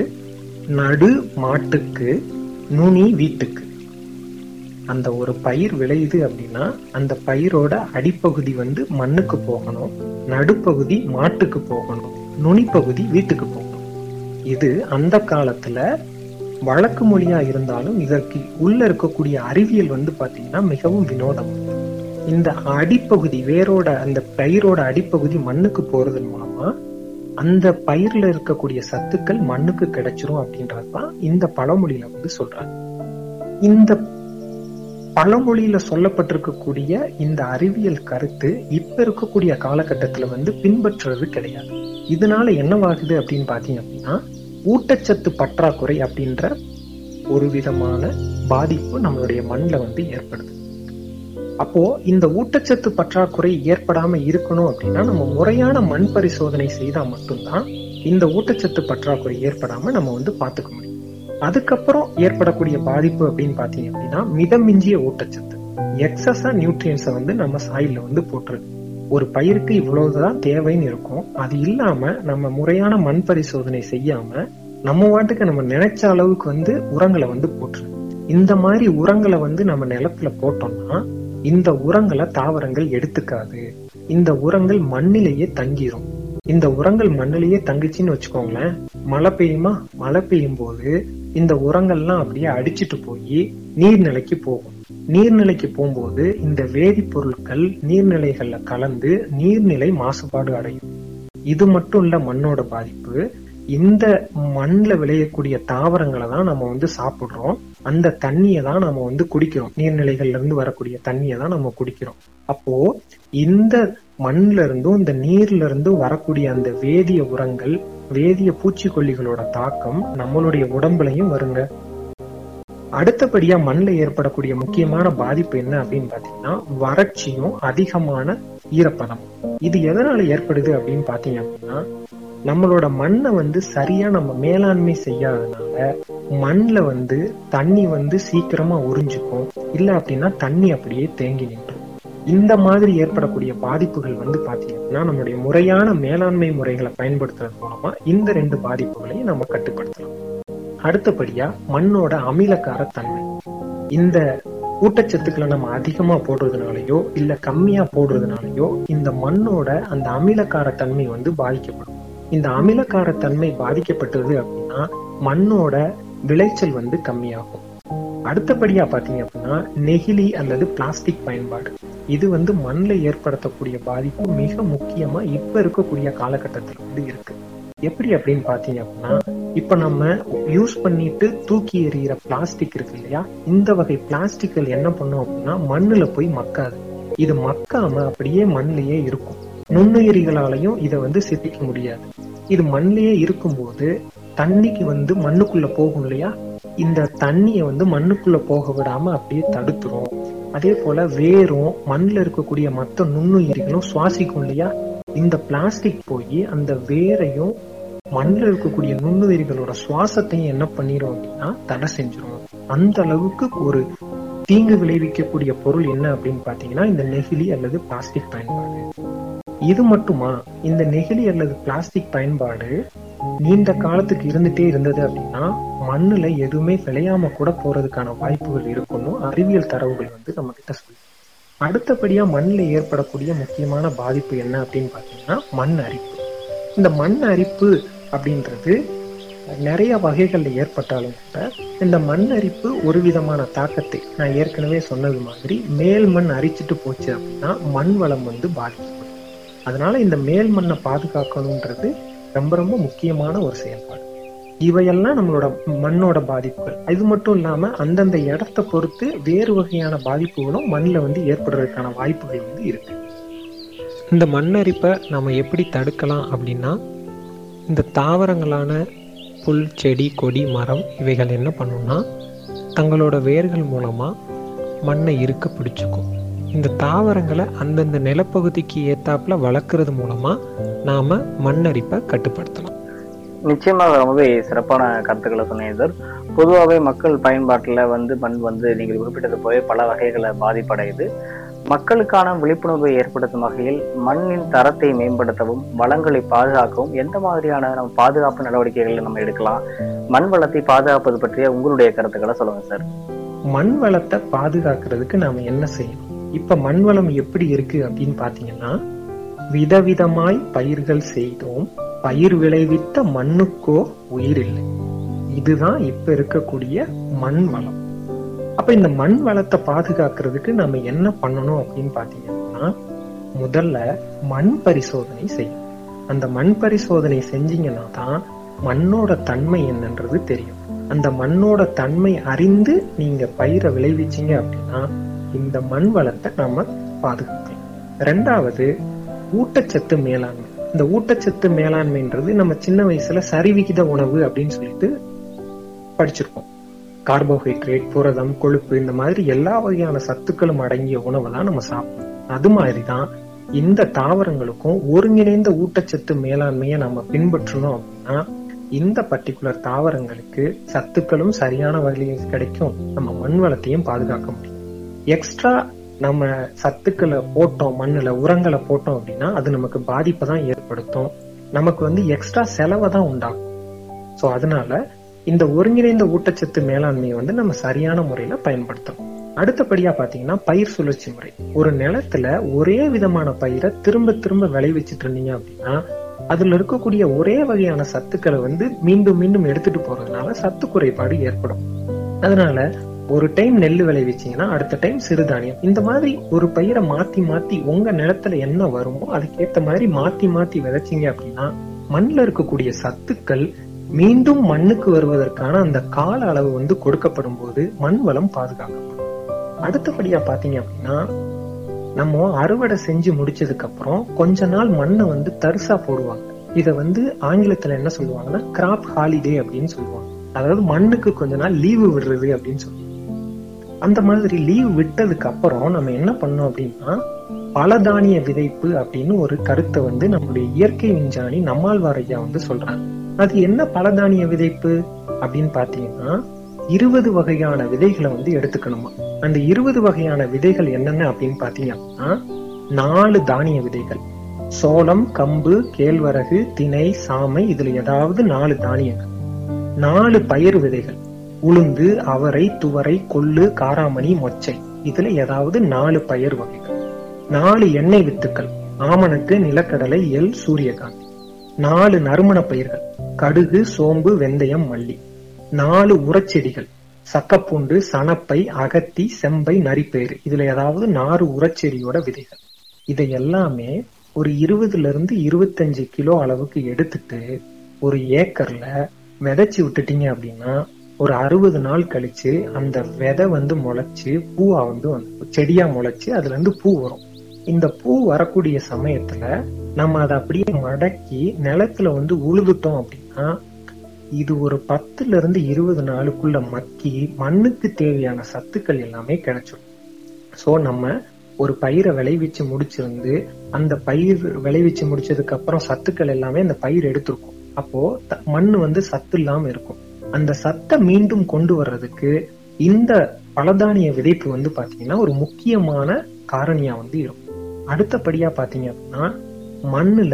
நடு மாட்டுக்கு நுனி வீட்டுக்கு அந்த ஒரு பயிர் விளையுது அப்படின்னா அந்த பயிரோட அடிப்பகுதி வந்து மண்ணுக்கு போகணும் நடுப்பகுதி மாட்டுக்கு போகணும் நுனிப்பகுதி வீட்டுக்கு போகணும் இது அந்த காலத்துல வழக்கு மொழியா இருந்தாலும் இதற்கு உள்ள இருக்கக்கூடிய அறிவியல் வந்து பாத்தீங்கன்னா மிகவும் வினோதம் இந்த அடிப்பகுதி வேரோட அந்த பயிரோட அடிப்பகுதி மண்ணுக்கு போறதன் மூலமா அந்த பயிர்ல இருக்கக்கூடிய சத்துக்கள் மண்ணுக்கு கிடைச்சிரும் அப்படின்றதுதான் இந்த பழமொழியில வந்து சொல்றாங்க இந்த பழமொழியில சொல்லப்பட்டிருக்கக்கூடிய இந்த அறிவியல் கருத்து இப்ப இருக்கக்கூடிய காலகட்டத்துல வந்து பின்பற்றுறது கிடையாது இதனால என்னவாகுது அப்படின்னு பாத்தீங்க அப்படின்னா ஊட்டச்சத்து பற்றாக்குறை அப்படின்ற ஒரு விதமான பாதிப்பு நம்மளுடைய மண்ணில் வந்து ஏற்படுது அப்போ இந்த ஊட்டச்சத்து பற்றாக்குறை ஏற்படாம இருக்கணும் அப்படின்னா நம்ம முறையான மண் பரிசோதனை செய்தா மட்டும்தான் இந்த ஊட்டச்சத்து பற்றாக்குறை ஏற்படாம நம்ம வந்து பாத்துக்க முடியும் அதுக்கப்புறம் ஏற்படக்கூடிய பாதிப்பு அப்படின்னு பாத்தீங்க அப்படின்னா மிதமிஞ்சிய ஊட்டச்சத்து எக்ஸஸா நியூட்ரியன்ஸை வந்து நம்ம சாயில வந்து போட்டுருது ஒரு பயிருக்கு இவ்வளவுதான் தேவைன்னு இருக்கும் அது இல்லாம நம்ம முறையான மண் பரிசோதனை செய்யாம நம்ம வாட்டுக்கு நம்ம நினைச்ச அளவுக்கு வந்து உரங்களை வந்து போட்டுரு இந்த மாதிரி உரங்களை வந்து நம்ம நிலத்துல போட்டோம்னா இந்த உரங்களை தாவரங்கள் எடுத்துக்காது இந்த உரங்கள் மண்ணிலேயே தங்கிரும் இந்த உரங்கள் மண்ணிலேயே தங்கிச்சுன்னு வச்சுக்கோங்களேன் மழை பெய்யுமா மழை பெய்யும் போது இந்த உரங்கள்லாம் அப்படியே அடிச்சிட்டு போய் நீர்நிலைக்கு போகும் நீர்நிலைக்கு போகும்போது இந்த வேதிப்பொருட்கள் நீர்நிலைகள்ல கலந்து நீர்நிலை மாசுபாடு அடையும் இது மட்டும் இல்ல மண்ணோட பாதிப்பு இந்த மண்ணில் விளையக்கூடிய தாவரங்களை தான் நம்ம வந்து சாப்பிடுறோம் அந்த தண்ணியை தான் நம்ம வந்து குடிக்கிறோம் நீர்நிலைகள்ல இருந்து வரக்கூடிய தண்ணியை தான் நம்ம குடிக்கிறோம் அப்போ இந்த மண்ல இருந்தும் இந்த நீர்ல இருந்தும் வரக்கூடிய அந்த வேதிய உரங்கள் வேதிய பூச்சிக்கொல்லிகளோட தாக்கம் நம்மளுடைய உடம்புலையும் வருங்க அடுத்தபடியா மண்ணில் ஏற்படக்கூடிய முக்கியமான பாதிப்பு என்ன அப்படின்னு பாத்தீங்கன்னா வறட்சியும் அதிகமான ஈரப்பதம் இது எதனால ஏற்படுது அப்படின்னு பாத்தீங்க அப்படின்னா நம்மளோட மண்ணை வந்து சரியா நம்ம மேலாண்மை செய்யாதனால மண்ல வந்து தண்ணி வந்து சீக்கிரமா உறிஞ்சுக்கும் இல்ல அப்படின்னா தண்ணி அப்படியே தேங்கி நின்று இந்த மாதிரி ஏற்படக்கூடிய பாதிப்புகள் வந்து பாத்தீங்க அப்படின்னா நம்மளுடைய முறையான மேலாண்மை முறைகளை பயன்படுத்துறது மூலமா இந்த ரெண்டு பாதிப்புகளையும் நம்ம கட்டுப்படுத்தலாம் அடுத்தபடியா மண்ணோட அமிலக்கார தன்மை இந்த ஊட்டச்சத்துக்களை நம்ம அதிகமா போடுறதுனாலயோ இல்ல கம்மியா போடுறதுனாலயோ இந்த மண்ணோட அந்த அமிலக்கார தன்மை வந்து பாதிக்கப்படும் இந்த அமிலக்கார தன்மை பாதிக்கப்பட்டது அப்படின்னா மண்ணோட விளைச்சல் வந்து கம்மியாகும் அடுத்தபடியா பாத்தீங்க அப்படின்னா நெகிழி அல்லது பிளாஸ்டிக் பயன்பாடு இது வந்து மண்ணில் ஏற்படுத்தக்கூடிய பாதிப்பு மிக முக்கியமா இப்ப இருக்கக்கூடிய காலகட்டத்தில் வந்து இருக்கு எப்படி அப்படின்னு பாத்தீங்க அப்படின்னா இப்ப நம்ம யூஸ் பண்ணிட்டு தூக்கி எறிகிற பிளாஸ்டிக் இருக்கு இல்லையா இந்த வகை பிளாஸ்டிக்கள் என்ன பண்ணும் அப்படின்னா மண்ணுல போய் மக்காது இது மக்காம அப்படியே மண்ணிலேயே இருக்கும் நுண்ணுயிரிகளாலையும் இதை வந்து சித்திக்க முடியாது இது மண்ணிலேயே இருக்கும்போது தண்ணிக்கு வந்து மண்ணுக்குள்ள போகும் இல்லையா இந்த தண்ணியை வந்து மண்ணுக்குள்ள போக விடாம அப்படியே தடுத்துரும் அதே போல வேரும் மண்ணில் இருக்கக்கூடிய மற்ற நுண்ணுயிரிகளும் சுவாசிக்கும் இல்லையா இந்த பிளாஸ்டிக் போய் அந்த வேரையும் மண்ணில் இருக்கக்கூடிய நுண்ணுயிரிகளோட சுவாசத்தையும் என்ன பண்ணிரும் அப்படின்னா தடை செஞ்சிரும் அந்த அளவுக்கு ஒரு தீங்கு விளைவிக்கக்கூடிய பொருள் என்ன அப்படின்னு பாத்தீங்கன்னா இந்த நெகிழி அல்லது பிளாஸ்டிக் பயன்பாடு இது மட்டுமா இந்த நெகிழி அல்லது பிளாஸ்டிக் பயன்பாடு நீண்ட காலத்துக்கு இருந்துட்டே இருந்தது அப்படின்னா மண்ணுல எதுவுமே விளையாம கூட போறதுக்கான வாய்ப்புகள் இருக்குன்னு அறிவியல் தரவுகள் வந்து நம்ம கிட்ட சொல்லு அடுத்தபடியா மண்ணில் ஏற்படக்கூடிய முக்கியமான பாதிப்பு என்ன அப்படின்னு பாத்தீங்கன்னா மண் அரிப்பு இந்த மண் அரிப்பு அப்படின்றது நிறைய வகைகள்ல ஏற்பட்டாலும் கூட இந்த மண் அரிப்பு ஒரு விதமான தாக்கத்தை நான் ஏற்கனவே சொன்னது மாதிரி மேல் மண் அரிச்சிட்டு போச்சு அப்படின்னா மண் வளம் வந்து பாதிக்கப்படும் அதனால இந்த மேல் மண்ணை பாதுகாக்கணுன்றது ரொம்ப ரொம்ப முக்கியமான ஒரு செயல்பாடு இவையெல்லாம் நம்மளோட மண்ணோட பாதிப்புகள் இது மட்டும் இல்லாம அந்தந்த இடத்தை பொறுத்து வேறு வகையான பாதிப்புகளும் மண்ணில் வந்து ஏற்படுறதுக்கான வாய்ப்புகள் வந்து இருக்கு இந்த மண்ணரிப்பை நம்ம எப்படி தடுக்கலாம் அப்படின்னா இந்த தாவரங்களான புல் செடி கொடி மரம் இவைகள் என்ன பண்ணும்னா தங்களோட வேர்கள் மூலமாக மண்ணை இருக்க பிடிச்சிக்கும் இந்த தாவரங்களை அந்தந்த நிலப்பகுதிக்கு ஏத்தாப்புல வளர்க்குறது மூலமாக நாம் மண்ணரிப்பை கட்டுப்படுத்தலாம் நிச்சயமாக ரொம்பவே சிறப்பான கருத்துக்களை சொன்னீங்க சார் பொதுவாகவே மக்கள் பயன்பாட்டில் வந்து மண் வந்து நீங்கள் குறிப்பிட்டது போல பல வகைகளை பாதிப்படையுது மக்களுக்கான விழிப்புணர்வை ஏற்படுத்தும் வகையில் மண்ணின் தரத்தை மேம்படுத்தவும் வளங்களை பாதுகாக்கவும் எந்த மாதிரியான நம்ம பாதுகாப்பு நடவடிக்கைகளை நம்ம எடுக்கலாம் மண் வளத்தை பாதுகாப்பது பற்றிய உங்களுடைய கருத்துக்களை சொல்லுங்க சார் மண் வளத்தை பாதுகாக்கிறதுக்கு நாம என்ன செய்யணும் இப்ப மண் வளம் எப்படி இருக்கு அப்படின்னு பாத்தீங்கன்னா விதவிதமாய் பயிர்கள் செய்தோம் பயிர் விளைவித்த மண்ணுக்கோ உயிர் இல்லை இதுதான் இப்ப இருக்கக்கூடிய மண் வளம் அப்ப இந்த மண் வளத்தை பாதுகாக்கிறதுக்கு நம்ம என்ன பண்ணணும் அப்படின்னு பாத்தீங்கன்னா முதல்ல மண் பரிசோதனை செய்யும் அந்த மண் பரிசோதனை செஞ்சீங்கன்னா தான் மண்ணோட தன்மை என்னன்றது தெரியும் அந்த மண்ணோட தன்மை அறிந்து நீங்க பயிரை விளைவிச்சீங்க அப்படின்னா இந்த மண் வளத்தை நாம பாதுகாக்கலாம் ரெண்டாவது ஊட்டச்சத்து மேலாண்மை இந்த ஊட்டச்சத்து மேலாண்மைன்றது நம்ம சின்ன வயசுல சரிவிகித உணவு அப்படின்னு சொல்லிட்டு படிச்சிருக்கோம் கார்போஹைட்ரேட் புரதம் கொழுப்பு இந்த மாதிரி எல்லா வகையான சத்துக்களும் அடங்கிய உணவை தான் நம்ம சாப்பிடணும் அது மாதிரிதான் இந்த தாவரங்களுக்கும் ஒருங்கிணைந்த ஊட்டச்சத்து மேலாண்மையை நம்ம பின்பற்றணும் அப்படின்னா இந்த பர்டிகுலர் தாவரங்களுக்கு சத்துக்களும் சரியான வகையில் கிடைக்கும் நம்ம மண் வளத்தையும் பாதுகாக்க முடியும் எக்ஸ்ட்ரா நம்ம சத்துக்களை போட்டோம் மண்ணுல உரங்களை போட்டோம் அப்படின்னா அது நமக்கு பாதிப்பை தான் ஏற்படுத்தும் நமக்கு வந்து எக்ஸ்ட்ரா செலவை தான் உண்டாகும் சோ அதனால இந்த ஒருங்கிணைந்த ஊட்டச்சத்து மேலாண்மையை வந்து நம்ம சரியான முறையில பயன்படுத்தணும் அடுத்தபடியா பாத்தீங்கன்னா பயிர் சுழற்சி முறை ஒரு நிலத்துல ஒரே விதமான பயிரை திரும்ப திரும்ப விளைவிச்சிட்டு இருந்தீங்க அப்படின்னா அதுல இருக்கக்கூடிய ஒரே வகையான சத்துக்களை வந்து மீண்டும் மீண்டும் எடுத்துட்டு போறதுனால சத்து குறைபாடு ஏற்படும் அதனால ஒரு டைம் நெல் விளைவிச்சீங்கன்னா அடுத்த டைம் சிறுதானியம் இந்த மாதிரி ஒரு பயிரை மாத்தி மாத்தி உங்க நிலத்துல என்ன வருமோ அதுக்கேத்த மாதிரி மாத்தி மாத்தி விதைச்சீங்க அப்படின்னா மண்ணுல இருக்கக்கூடிய சத்துக்கள் மீண்டும் மண்ணுக்கு வருவதற்கான அந்த கால அளவு வந்து கொடுக்கப்படும் போது மண் வளம் பாதுகாக்கப்படும் அடுத்தபடியா பாத்தீங்க அப்படின்னா நம்ம அறுவடை செஞ்சு முடிச்சதுக்கு அப்புறம் கொஞ்ச நாள் மண்ணை வந்து தரிசா போடுவாங்க இத வந்து ஆங்கிலத்துல என்ன சொல்லுவாங்கன்னா கிராப் ஹாலிடே அப்படின்னு சொல்லுவாங்க அதாவது மண்ணுக்கு கொஞ்ச நாள் லீவு விடுறது அப்படின்னு சொல்லுவாங்க அந்த மாதிரி லீவ் விட்டதுக்கு அப்புறம் நம்ம என்ன பண்ணோம் அப்படின்னா பலதானிய விதைப்பு அப்படின்னு ஒரு கருத்தை வந்து நம்மளுடைய இயற்கை விஞ்ஞானி நம்மாழ்வார் ஐயா வந்து சொல்றாங்க அது என்ன பலதானிய விதைப்பு அப்படின்னு பாத்தீங்கன்னா இருபது வகையான விதைகளை வந்து எடுத்துக்கணுமா அந்த இருபது வகையான விதைகள் என்னென்ன அப்படின்னு பாத்தீங்க அப்படின்னா நாலு தானிய விதைகள் சோளம் கம்பு கேழ்வரகு திணை சாமை இதுல ஏதாவது நாலு தானியங்கள் நாலு பயிர் விதைகள் உளுந்து அவரை துவரை கொள்ளு காராமணி மொச்சை இதுல ஏதாவது நாலு பயிர் வகைகள் நாலு எண்ணெய் வித்துக்கள் ஆமணக்கு நிலக்கடலை எல் சூரியகாந்தி நாலு நறுமண பயிர்கள் கடுகு சோம்பு வெந்தயம் மல்லி நாலு உரச்செடிகள் சக்கப்பூண்டு சணப்பை அகத்தி செம்பை நரிப்பயிறு இதுல ஏதாவது நாறு உரச்செடியோட விதைகள் இதை எல்லாமே ஒரு இருபதுல இருந்து இருபத்தஞ்சு கிலோ அளவுக்கு எடுத்துட்டு ஒரு ஏக்கர்ல விதைச்சு விட்டுட்டீங்க அப்படின்னா ஒரு அறுபது நாள் கழிச்சு அந்த விதை வந்து முளைச்சு பூவா வந்து வந்து செடியா முளைச்சு அதுல இருந்து பூ வரும் இந்த பூ வரக்கூடிய சமயத்துல நம்ம அதை அப்படியே மடக்கி நிலத்துல வந்து உழுதுட்டோம் அப்படின்னா இது ஒரு பத்துல இருந்து இருபது நாளுக்குள்ள மக்கி மண்ணுக்கு தேவையான சத்துக்கள் எல்லாமே கிடைச்சிடும் சோ நம்ம ஒரு பயிரை விளைவிச்சு முடிச்சிருந்து அந்த பயிர் விளைவிச்சு முடிச்சதுக்கு அப்புறம் சத்துக்கள் எல்லாமே அந்த பயிர் எடுத்திருக்கும் அப்போ த- மண்ணு வந்து சத்து இல்லாம இருக்கும் அந்த சத்தை மீண்டும் கொண்டு வர்றதுக்கு இந்த பலதானிய விதைப்பு வந்து பாத்தீங்கன்னா ஒரு முக்கியமான காரணியா வந்து இருக்கும் அடுத்தபடியா பாத்தீங்க அப்படின்னா மண்ணுல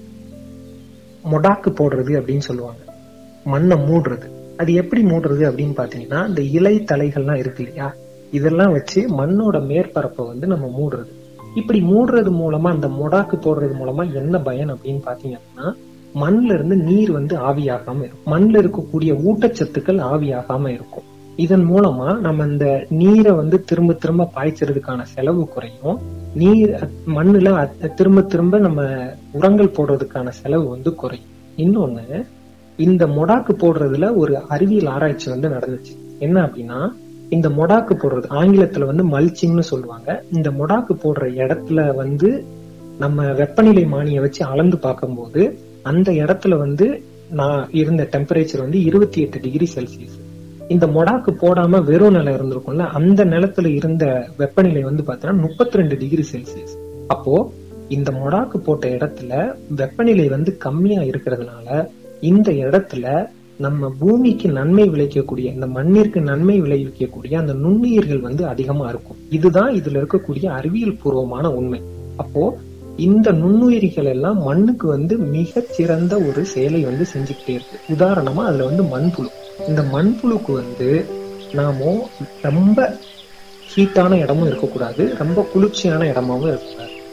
மொடாக்கு போடுறது அப்படின்னு சொல்லுவாங்க மண்ணை மூடுறது அது எப்படி மூடுறது அப்படின்னு பாத்தீங்கன்னா இந்த இலை தலைகள்லாம் இருக்கு இல்லையா இதெல்லாம் வச்சு மண்ணோட மேற்பரப்பை வந்து நம்ம மூடுறது இப்படி மூடுறது மூலமா அந்த மொடாக்கு போடுறது மூலமா என்ன பயன் அப்படின்னு பாத்தீங்கன்னா மண்ல இருந்து நீர் வந்து ஆவியாகாம இருக்கும் மண்ல இருக்கக்கூடிய ஊட்டச்சத்துக்கள் ஆவியாகாம இருக்கும் இதன் மூலமா நம்ம இந்த நீரை வந்து திரும்ப திரும்ப பாய்ச்சறதுக்கான செலவு குறையும் நீர் அத்- மண்ணுல அத்- திரும்ப திரும்ப நம்ம உரங்கள் போடுறதுக்கான செலவு வந்து குறையும் இன்னொன்னு இந்த மொடாக்கு போடுறதுல ஒரு அறிவியல் ஆராய்ச்சி வந்து நடந்துச்சு என்ன அப்படின்னா இந்த மொடாக்கு போடுறது ஆங்கிலத்துல வந்து மல்ச்சிங்னு சொல்லுவாங்க இந்த மொடாக்கு போடுற இடத்துல வந்து நம்ம வெப்பநிலை மானியை வச்சு அளந்து பார்க்கும்போது அந்த இடத்துல வந்து நான் இருந்த டெம்பரேச்சர் வந்து இருபத்தி எட்டு டிகிரி செல்சியஸ் இந்த மொடாக்கு போடாம வெறும் நிலம் இருந்திருக்கும்ல அந்த நிலத்துல இருந்த வெப்பநிலை வந்து பாத்தீங்கன்னா முப்பத்தி ரெண்டு டிகிரி செல்சியஸ் அப்போ இந்த மொடாக்கு போட்ட இடத்துல வெப்பநிலை வந்து கம்மியா இருக்கிறதுனால இந்த இடத்துல நம்ம பூமிக்கு நன்மை விளைவிக்கக்கூடிய இந்த மண்ணிற்கு நன்மை விளைவிக்கக்கூடிய அந்த நுண்ணுயிர்கள் வந்து அதிகமா இருக்கும் இதுதான் இதுல இருக்கக்கூடிய அறிவியல் பூர்வமான உண்மை அப்போ இந்த நுண்ணுயிரிகள் எல்லாம் மண்ணுக்கு வந்து மிகச் சிறந்த ஒரு செயலை வந்து செஞ்சுக்கிட்டே இருக்கு உதாரணமா அதுல வந்து மண்புழு இந்த மண்புழுக்கு வந்து நாம ரொம்ப ஹீட்டான இடமும் இருக்கக்கூடாது ரொம்ப குளிர்ச்சியான இடமாவும் இருக்கக்கூடாது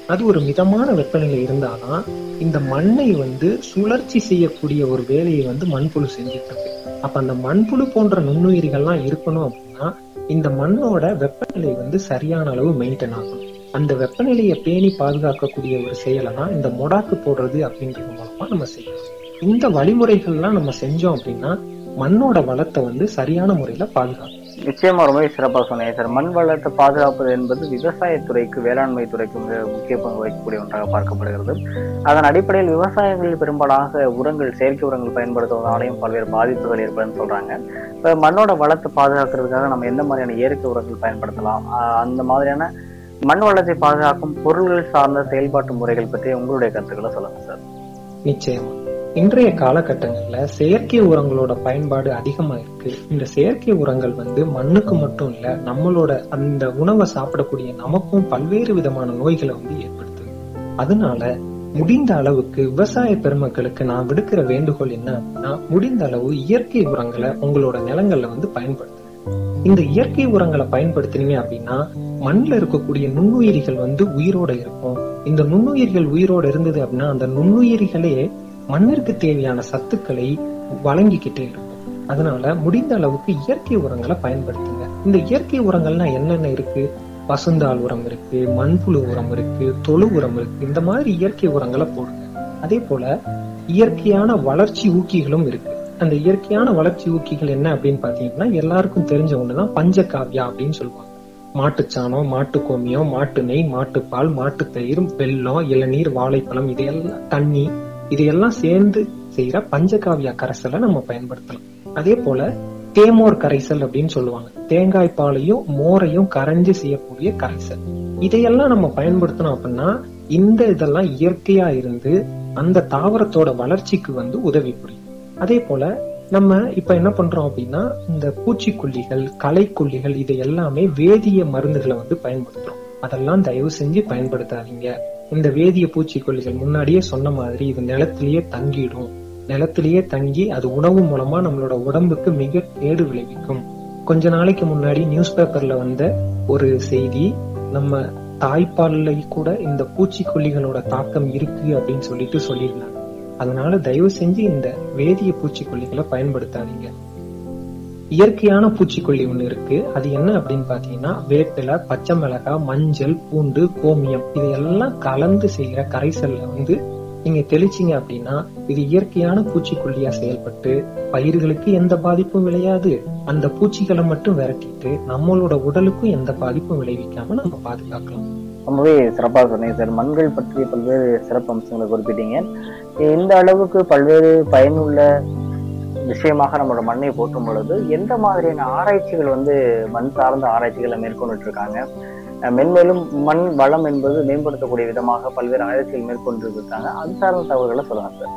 அது ஒரு மிதமான வெப்பநிலை இருந்தாதான் இந்த மண்ணை வந்து சுழற்சி செய்யக்கூடிய ஒரு வேலையை வந்து மண்புழு செஞ்சுட்டு இருக்கு அப்ப அந்த மண்புழு போன்ற நுண்ணுயிரிகள்லாம் இருக்கணும் அப்படின்னா இந்த மண்ணோட வெப்பநிலை வந்து சரியான அளவு மெயின்டைன் ஆகணும் அந்த வெப்பநிலையை பேணி பாதுகாக்கக்கூடிய ஒரு செயலை தான் இந்த மொடாக்கு போடுறது அப்படின்றது மூலமா நம்ம செய்யணும் இந்த வழிமுறைகள்லாம் நம்ம செஞ்சோம் அப்படின்னா மண்ணோட வளத்தை வந்து சரியான முறையில பாதுகாக்கும் நிச்சயமா ரொம்ப சிறப்பாக சொன்னீங்க சார் மண் வளத்தை பாதுகாப்பது என்பது விவசாயத்துறைக்கு வேளாண்மை துறைக்கு மிக முக்கிய பங்கு வகிக்கக்கூடிய ஒன்றாக பார்க்கப்படுகிறது அதன் அடிப்படையில் விவசாயங்களில் பெரும்பாலாக உரங்கள் செயற்கை உரங்கள் பயன்படுத்துவதாலையும் பல்வேறு பாதிப்புகள் ஏற்படுன்னு சொல்றாங்க இப்ப மண்ணோட வளத்தை பாதுகாக்கிறதுக்காக நம்ம எந்த மாதிரியான இயற்கை உரங்கள் பயன்படுத்தலாம் ஆஹ் அந்த மாதிரியான மண் வளத்தை பாதுகாக்கும் பொருள்கள் சார்ந்த செயல்பாட்டு முறைகள் பற்றி உங்களுடைய கருத்துக்களை சொல்லுங்க சார் நிச்சயமா இன்றைய காலகட்டங்கள்ல செயற்கை உரங்களோட பயன்பாடு அதிகமா இருக்கு இந்த செயற்கை உரங்கள் வந்து மண்ணுக்கு மட்டும் இல்ல நம்மளோட அந்த உணவை சாப்பிடக்கூடிய நமக்கும் பல்வேறு விதமான நோய்களை வந்து ஏற்படுத்துது அதனால முடிந்த அளவுக்கு விவசாய பெருமக்களுக்கு நான் விடுக்கிற வேண்டுகோள் என்ன அப்படின்னா முடிந்த அளவு இயற்கை உரங்களை உங்களோட நிலங்கள்ல வந்து பயன்படுத்துங்க இந்த இயற்கை உரங்களை பயன்படுத்தினீங்க அப்படின்னா மண்ணில் இருக்கக்கூடிய நுண்ணுயிரிகள் வந்து உயிரோட இருக்கும் இந்த நுண்ணுயிர்கள் உயிரோட இருந்தது அப்படின்னா அந்த நுண்ணுயிரிகளே மண்ணிற்கு தேவையான சத்துக்களை வழங்கிக்கிட்டே இருக்கும் அதனால முடிந்த அளவுக்கு இயற்கை உரங்களை பயன்படுத்துங்க இந்த இயற்கை உரங்கள்னா என்னென்ன இருக்கு பசுந்தாள் உரம் இருக்கு மண்புழு உரம் இருக்கு தொழு உரம் இருக்கு இந்த மாதிரி இயற்கை உரங்களை போடுங்க அதே போல இயற்கையான வளர்ச்சி ஊக்கிகளும் இருக்கு அந்த இயற்கையான வளர்ச்சி ஊக்கிகள் என்ன அப்படின்னு பாத்தீங்கன்னா எல்லாருக்கும் தெரிஞ்ச ஒண்ணுதான் பஞ்சகாவியா அப்படின்னு சொல்லுவாங்க மாட்டுச்சாணம் மாட்டு கோமியம் மாட்டு நெய் மாட்டுப்பால் மாட்டு தயிர் வெல்லம் இளநீர் வாழைப்பழம் இதையெல்லாம் தண்ணி இதையெல்லாம் சேர்ந்து செய்யற பஞ்சகாவியா கரைசலை நம்ம பயன்படுத்தலாம் அதே போல தேமோர் கரைசல் அப்படின்னு சொல்லுவாங்க தேங்காய் பாலையும் மோரையும் கரைஞ்சு செய்யக்கூடிய கரைசல் இதையெல்லாம் நம்ம பயன்படுத்தணும் அப்படின்னா இந்த இதெல்லாம் இயற்கையா இருந்து அந்த தாவரத்தோட வளர்ச்சிக்கு வந்து உதவி புரியும் அதே போல நம்ம இப்ப என்ன பண்றோம் அப்படின்னா இந்த பூச்சிக்கொல்லிகள் களைக்கொல்லிகள் இது எல்லாமே வேதிய மருந்துகளை வந்து பயன்படுத்துறோம் அதெல்லாம் தயவு செஞ்சு பயன்படுத்தாதீங்க இந்த வேதிய பூச்சிக்கொல்லிகள் முன்னாடியே சொன்ன மாதிரி இது நிலத்திலேயே தங்கிடும் நிலத்திலேயே தங்கி அது உணவு மூலமா நம்மளோட உடம்புக்கு மிக கேடு விளைவிக்கும் கொஞ்ச நாளைக்கு முன்னாடி நியூஸ் பேப்பர்ல வந்த ஒரு செய்தி நம்ம தாய்ப்பால்ல கூட இந்த பூச்சிக்கொல்லிகளோட தாக்கம் இருக்கு அப்படின்னு சொல்லிட்டு சொல்லியிருந்தாங்க அதனால தயவு செஞ்சு இந்த வேதிய பூச்சிக்கொல்லிகளை பயன்படுத்தாதீங்க இயற்கையான பூச்சிக்கொல்லி ஒண்ணு இருக்கு அது என்ன அப்படின்னு பாத்தீங்கன்னா வேப்பிலை பச்சை மிளகாய் மஞ்சள் பூண்டு கோமியம் இதையெல்லாம் கலந்து செய்யற கரைசல்ல வந்து நீங்க தெளிச்சீங்க அப்படின்னா இது இயற்கையான பூச்சிக்கொல்லியா செயல்பட்டு பயிர்களுக்கு எந்த பாதிப்பும் விளையாது அந்த பூச்சிகளை மட்டும் விரட்டிட்டு நம்மளோட உடலுக்கும் எந்த பாதிப்பும் விளைவிக்காம நம்ம பாதுகாக்கலாம் ரொம்பவே சிறப்பாக சொன்னீங்க சார் மண்கள் பற்றிய பல்வேறு சிறப்பு அம்சங்களை குறிப்பிட்டீங்க இந்த அளவுக்கு பல்வேறு பயனுள்ள விஷயமாக நம்மளோட மண்ணை போற்றும் பொழுது எந்த மாதிரியான ஆராய்ச்சிகள் வந்து மண் சார்ந்த ஆராய்ச்சிகளை மேற்கொண்டுட்டு இருக்காங்க அஹ் மென்மேலும் மண் வளம் என்பது மேம்படுத்தக்கூடிய விதமாக பல்வேறு ஆராய்ச்சிகள் மேற்கொண்டு இருக்காங்க அது சார்ந்த தகவல்களை சொல்லுங்க சார்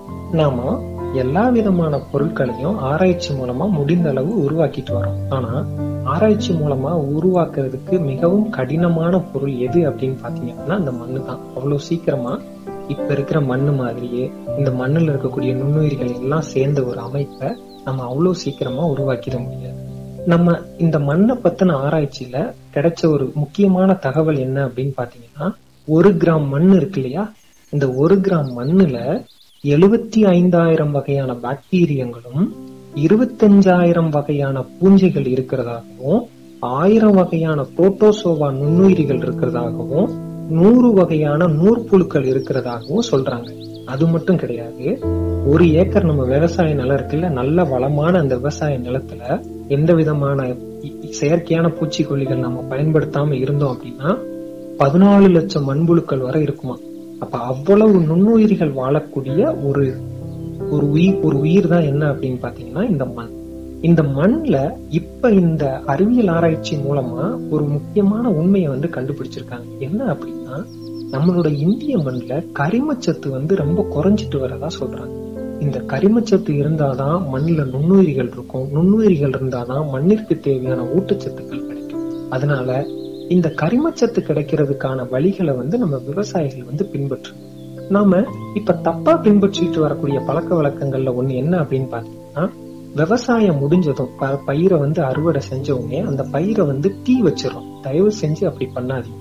நாம எல்லா விதமான பொருட்களையும் ஆராய்ச்சி மூலமா முடிந்த அளவு உருவாக்கிட்டு வரோம் ஆனா ஆராய்ச்சி மூலமா உருவாக்குறதுக்கு மிகவும் கடினமான பொருள் எது அப்படின்னு பாத்தீங்கன்னா அந்த மண்ணு தான் அவ்வளவு சீக்கிரமா இப்ப இருக்கிற மண்ணு மாதிரியே இந்த மண்ணுல இருக்கக்கூடிய நுண்ணுயிர்கள் எல்லாம் சேர்ந்த ஒரு அமைப்பை நம்ம அவ்வளவு சீக்கிரமா உருவாக்கிட முடியாது நம்ம இந்த மண்ணை பத்தின ஆராய்ச்சியில கிடைச்ச ஒரு முக்கியமான தகவல் என்ன அப்படின்னு பாத்தீங்கன்னா ஒரு கிராம் மண் இருக்கு இல்லையா இந்த ஒரு கிராம் மண்ணுல எழுபத்தி ஐந்தாயிரம் வகையான பாக்டீரியங்களும் இருபத்தஞ்சாயிரம் வகையான பூஞ்சைகள் இருக்கிறதாகவும் ஆயிரம் வகையான புரோட்டோசோவா நுண்ணுயிரிகள் இருக்கிறதாகவும் நூறு வகையான நூற்புழுக்கள் இருக்கிறதாகவும் சொல்றாங்க அது மட்டும் கிடையாது ஒரு ஏக்கர் நம்ம விவசாய நிலம் இருக்குல்ல நல்ல வளமான அந்த விவசாய நிலத்துல எந்த விதமான இ- இ- செயற்கையான பூச்சிக்கொல்லிகள் நம்ம பயன்படுத்தாம இருந்தோம் அப்படின்னா பதினாலு லட்சம் மண்புழுக்கள் வரை இருக்குமா அப்ப அவ்வளவு நுண்ணுயிரிகள் வாழக்கூடிய ஒரு ஒரு உயிர் ஒரு உயிர் தான் என்ன அப்படின்னு பாத்தீங்கன்னா இந்த மண் இந்த மண்ல இப்ப இந்த அறிவியல் ஆராய்ச்சி மூலமா ஒரு முக்கியமான உண்மையை வந்து கண்டுபிடிச்சிருக்காங்க என்ன அப்படின்னா நம்மளோட இந்திய மண்ல கரிமச்சத்து வந்து ரொம்ப குறைஞ்சிட்டு வரதா சொல்றாங்க இந்த கரிமச்சத்து இருந்தாதான் மண்ணுல நுண்ணுயிரிகள் இருக்கும் நுண்ணுயிரிகள் இருந்தாதான் மண்ணிற்கு தேவையான ஊட்டச்சத்துக்கள் கிடைக்கும் அதனால இந்த கரிமச்சத்து கிடைக்கிறதுக்கான வழிகளை வந்து நம்ம விவசாயிகள் வந்து பின்பற்றணும் நாம இப்ப தப்பா பின்பற்றிட்டு வரக்கூடிய பழக்க வழக்கங்கள்ல ஒண்ணு என்ன அப்படின்னு பாத்தீங்கன்னா விவசாயம் முடிஞ்சதும் ப- பயிரை வந்து அறுவடை செஞ்ச உடனே அந்த பயிரை வந்து தீ வச்சிடறோம் தயவு செஞ்சு அப்படி பண்ணாதீங்க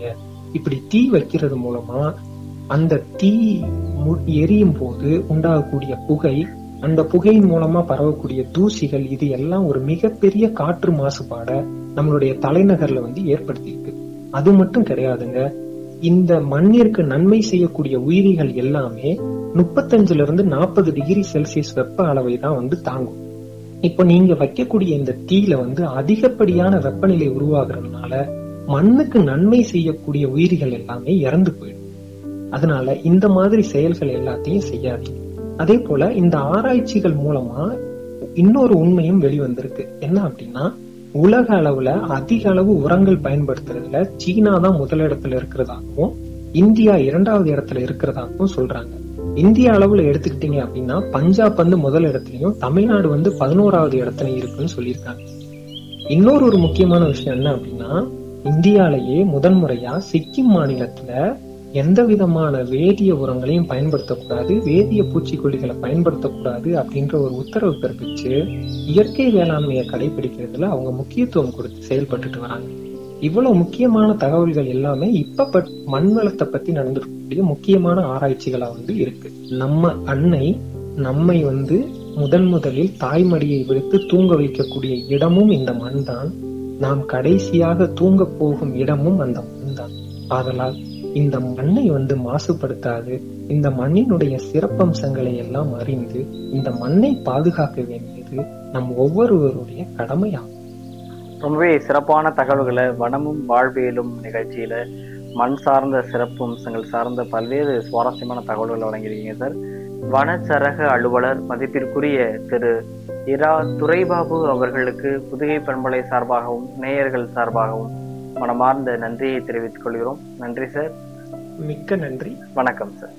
இப்படி தீ வைக்கிறது மூலமா அந்த தீ மு- எரியும் போது உண்டாகக்கூடிய புகை அந்த புகையின் மூலமா பரவக்கூடிய தூசிகள் இது எல்லாம் ஒரு மிகப்பெரிய காற்று மாசுபாட நம்மளுடைய தலைநகர்ல வந்து ஏற்படுத்தியிருக்கு அது மட்டும் கிடையாதுங்க இந்த மண்ணிற்கு நன்மை செய்யக்கூடிய உயிரிகள் எல்லாமே முப்பத்தஞ்சுல இருந்து நாற்பது டிகிரி செல்சியஸ் வெப்ப அளவை தான் வந்து தாங்கும் இப்போ நீங்க வைக்கக்கூடிய இந்த தீயில வந்து அதிகப்படியான வெப்பநிலை உருவாகிறதுனால மண்ணுக்கு நன்மை செய்யக்கூடிய உயிரிகள் எல்லாமே இறந்து போயிடும் அதனால இந்த மாதிரி செயல்கள் எல்லாத்தையும் செய்யாதீங்க அதே போல இந்த ஆராய்ச்சிகள் மூலமா இன்னொரு உண்மையும் வெளிவந்திருக்கு என்ன அப்படின்னா உலக அளவுல அதிக அளவு உரங்கள் பயன்படுத்துறதுல சீனா தான் முதலிடத்துல இருக்கிறதாகவும் இந்தியா இரண்டாவது இடத்துல இருக்கிறதாகவும் சொல்றாங்க இந்திய அளவுல எடுத்துக்கிட்டீங்க அப்படின்னா பஞ்சாப் வந்து முதல் இடத்துலயும் தமிழ்நாடு வந்து பதினோராவது இடத்துலயும் இருக்குன்னு சொல்லியிருக்காங்க இன்னொரு ஒரு முக்கியமான விஷயம் என்ன அப்படின்னா இந்தியாலேயே முதன்முறையா சிக்கிம் மாநிலத்துல எந்த விதமான வேதிய உரங்களையும் பயன்படுத்தக்கூடாது வேதிய பூச்சிக்கொல்லிகளை பயன்படுத்தக்கூடாது அப்படின்ற ஒரு உத்தரவு பிறப்பிச்சு இயற்கை வேளாண்மையை கடைபிடிக்கிறதுல அவங்க முக்கியத்துவம் கொடுத்து செயல்பட்டுட்டு வராங்க இவ்வளவு முக்கியமான தகவல்கள் எல்லாமே இப்ப பட் மண் வளத்தை பத்தி நடந்திருக்கக்கூடிய முக்கியமான ஆராய்ச்சிகளா வந்து இருக்கு நம்ம அன்னை நம்மை வந்து முதன் முதலில் தாய்மடியை விடுத்து தூங்க வைக்கக்கூடிய இடமும் இந்த மண் தான் நாம் கடைசியாக தூங்க போகும் இடமும் அந்த மண் தான் ஆதலால் இந்த மண்ணை வந்து மாசுபடுத்தாது இந்த மண்ணினுடைய சிறப்பம்சங்களை எல்லாம் அறிந்து இந்த மண்ணை பாதுகாக்க வேண்டியது நம் ஒவ்வொருவருடைய கடமையாகும் ரொம்பவே சிறப்பான தகவல்களை வனமும் வாழ்வியலும் நிகழ்ச்சியில மண் சார்ந்த சிறப்பு அம்சங்கள் சார்ந்த பல்வேறு சுவாரஸ்யமான தகவல்களை வழங்கியிருக்கீங்க சார் வனச்சரக அலுவலர் மதிப்பிற்குரிய திரு இரா துரைபாபு அவர்களுக்கு புதுகை பண்பலை சார்பாகவும் நேயர்கள் சார்பாகவும் மனமார்ந்த நன்றியை தெரிவித்துக் கொள்கிறோம் நன்றி சார் மிக்க நன்றி வணக்கம் சார்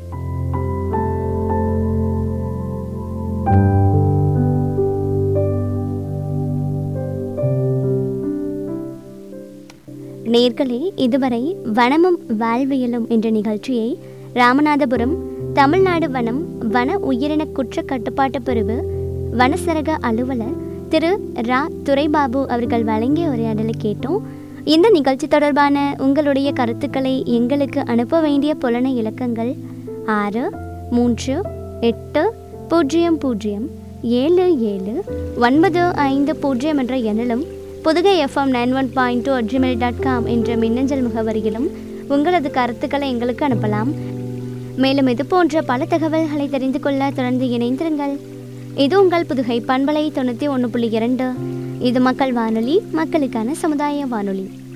நேர்களே இதுவரை வனமும் வாழ்வியலும் என்ற நிகழ்ச்சியை ராமநாதபுரம் தமிழ்நாடு வனம் வன உயிரின குற்ற கட்டுப்பாட்டு பிரிவு வனசரக அலுவலர் திரு ரா துரைபாபு அவர்கள் வழங்கிய உரையாடலை கேட்டோம் இந்த நிகழ்ச்சி தொடர்பான உங்களுடைய கருத்துக்களை எங்களுக்கு அனுப்ப வேண்டிய புலன இலக்கங்கள் ஆறு மூன்று எட்டு பூஜ்ஜியம் பூஜ்ஜியம் ஏழு ஏழு ஒன்பது ஐந்து பூஜ்ஜியம் என்ற எண்ணிலும் Puthugai FM nine one point two Gmail dot com என்ற மின்னஞ்சல் முகவரியிலும் உங்களது கருத்துக்களை எங்களுக்கு அனுப்பலாம் மேலும் இது போன்ற பல தகவல்களை தெரிந்து கொள்ள தொடர்ந்து இணைந்திருங்கள் இது உங்கள் புதுகை பண்பலை தொண்ணூற்றி ஒன்று புள்ளி இரண்டு இது மக்கள் வானொலி மக்களுக்கான சமுதாய வானொலி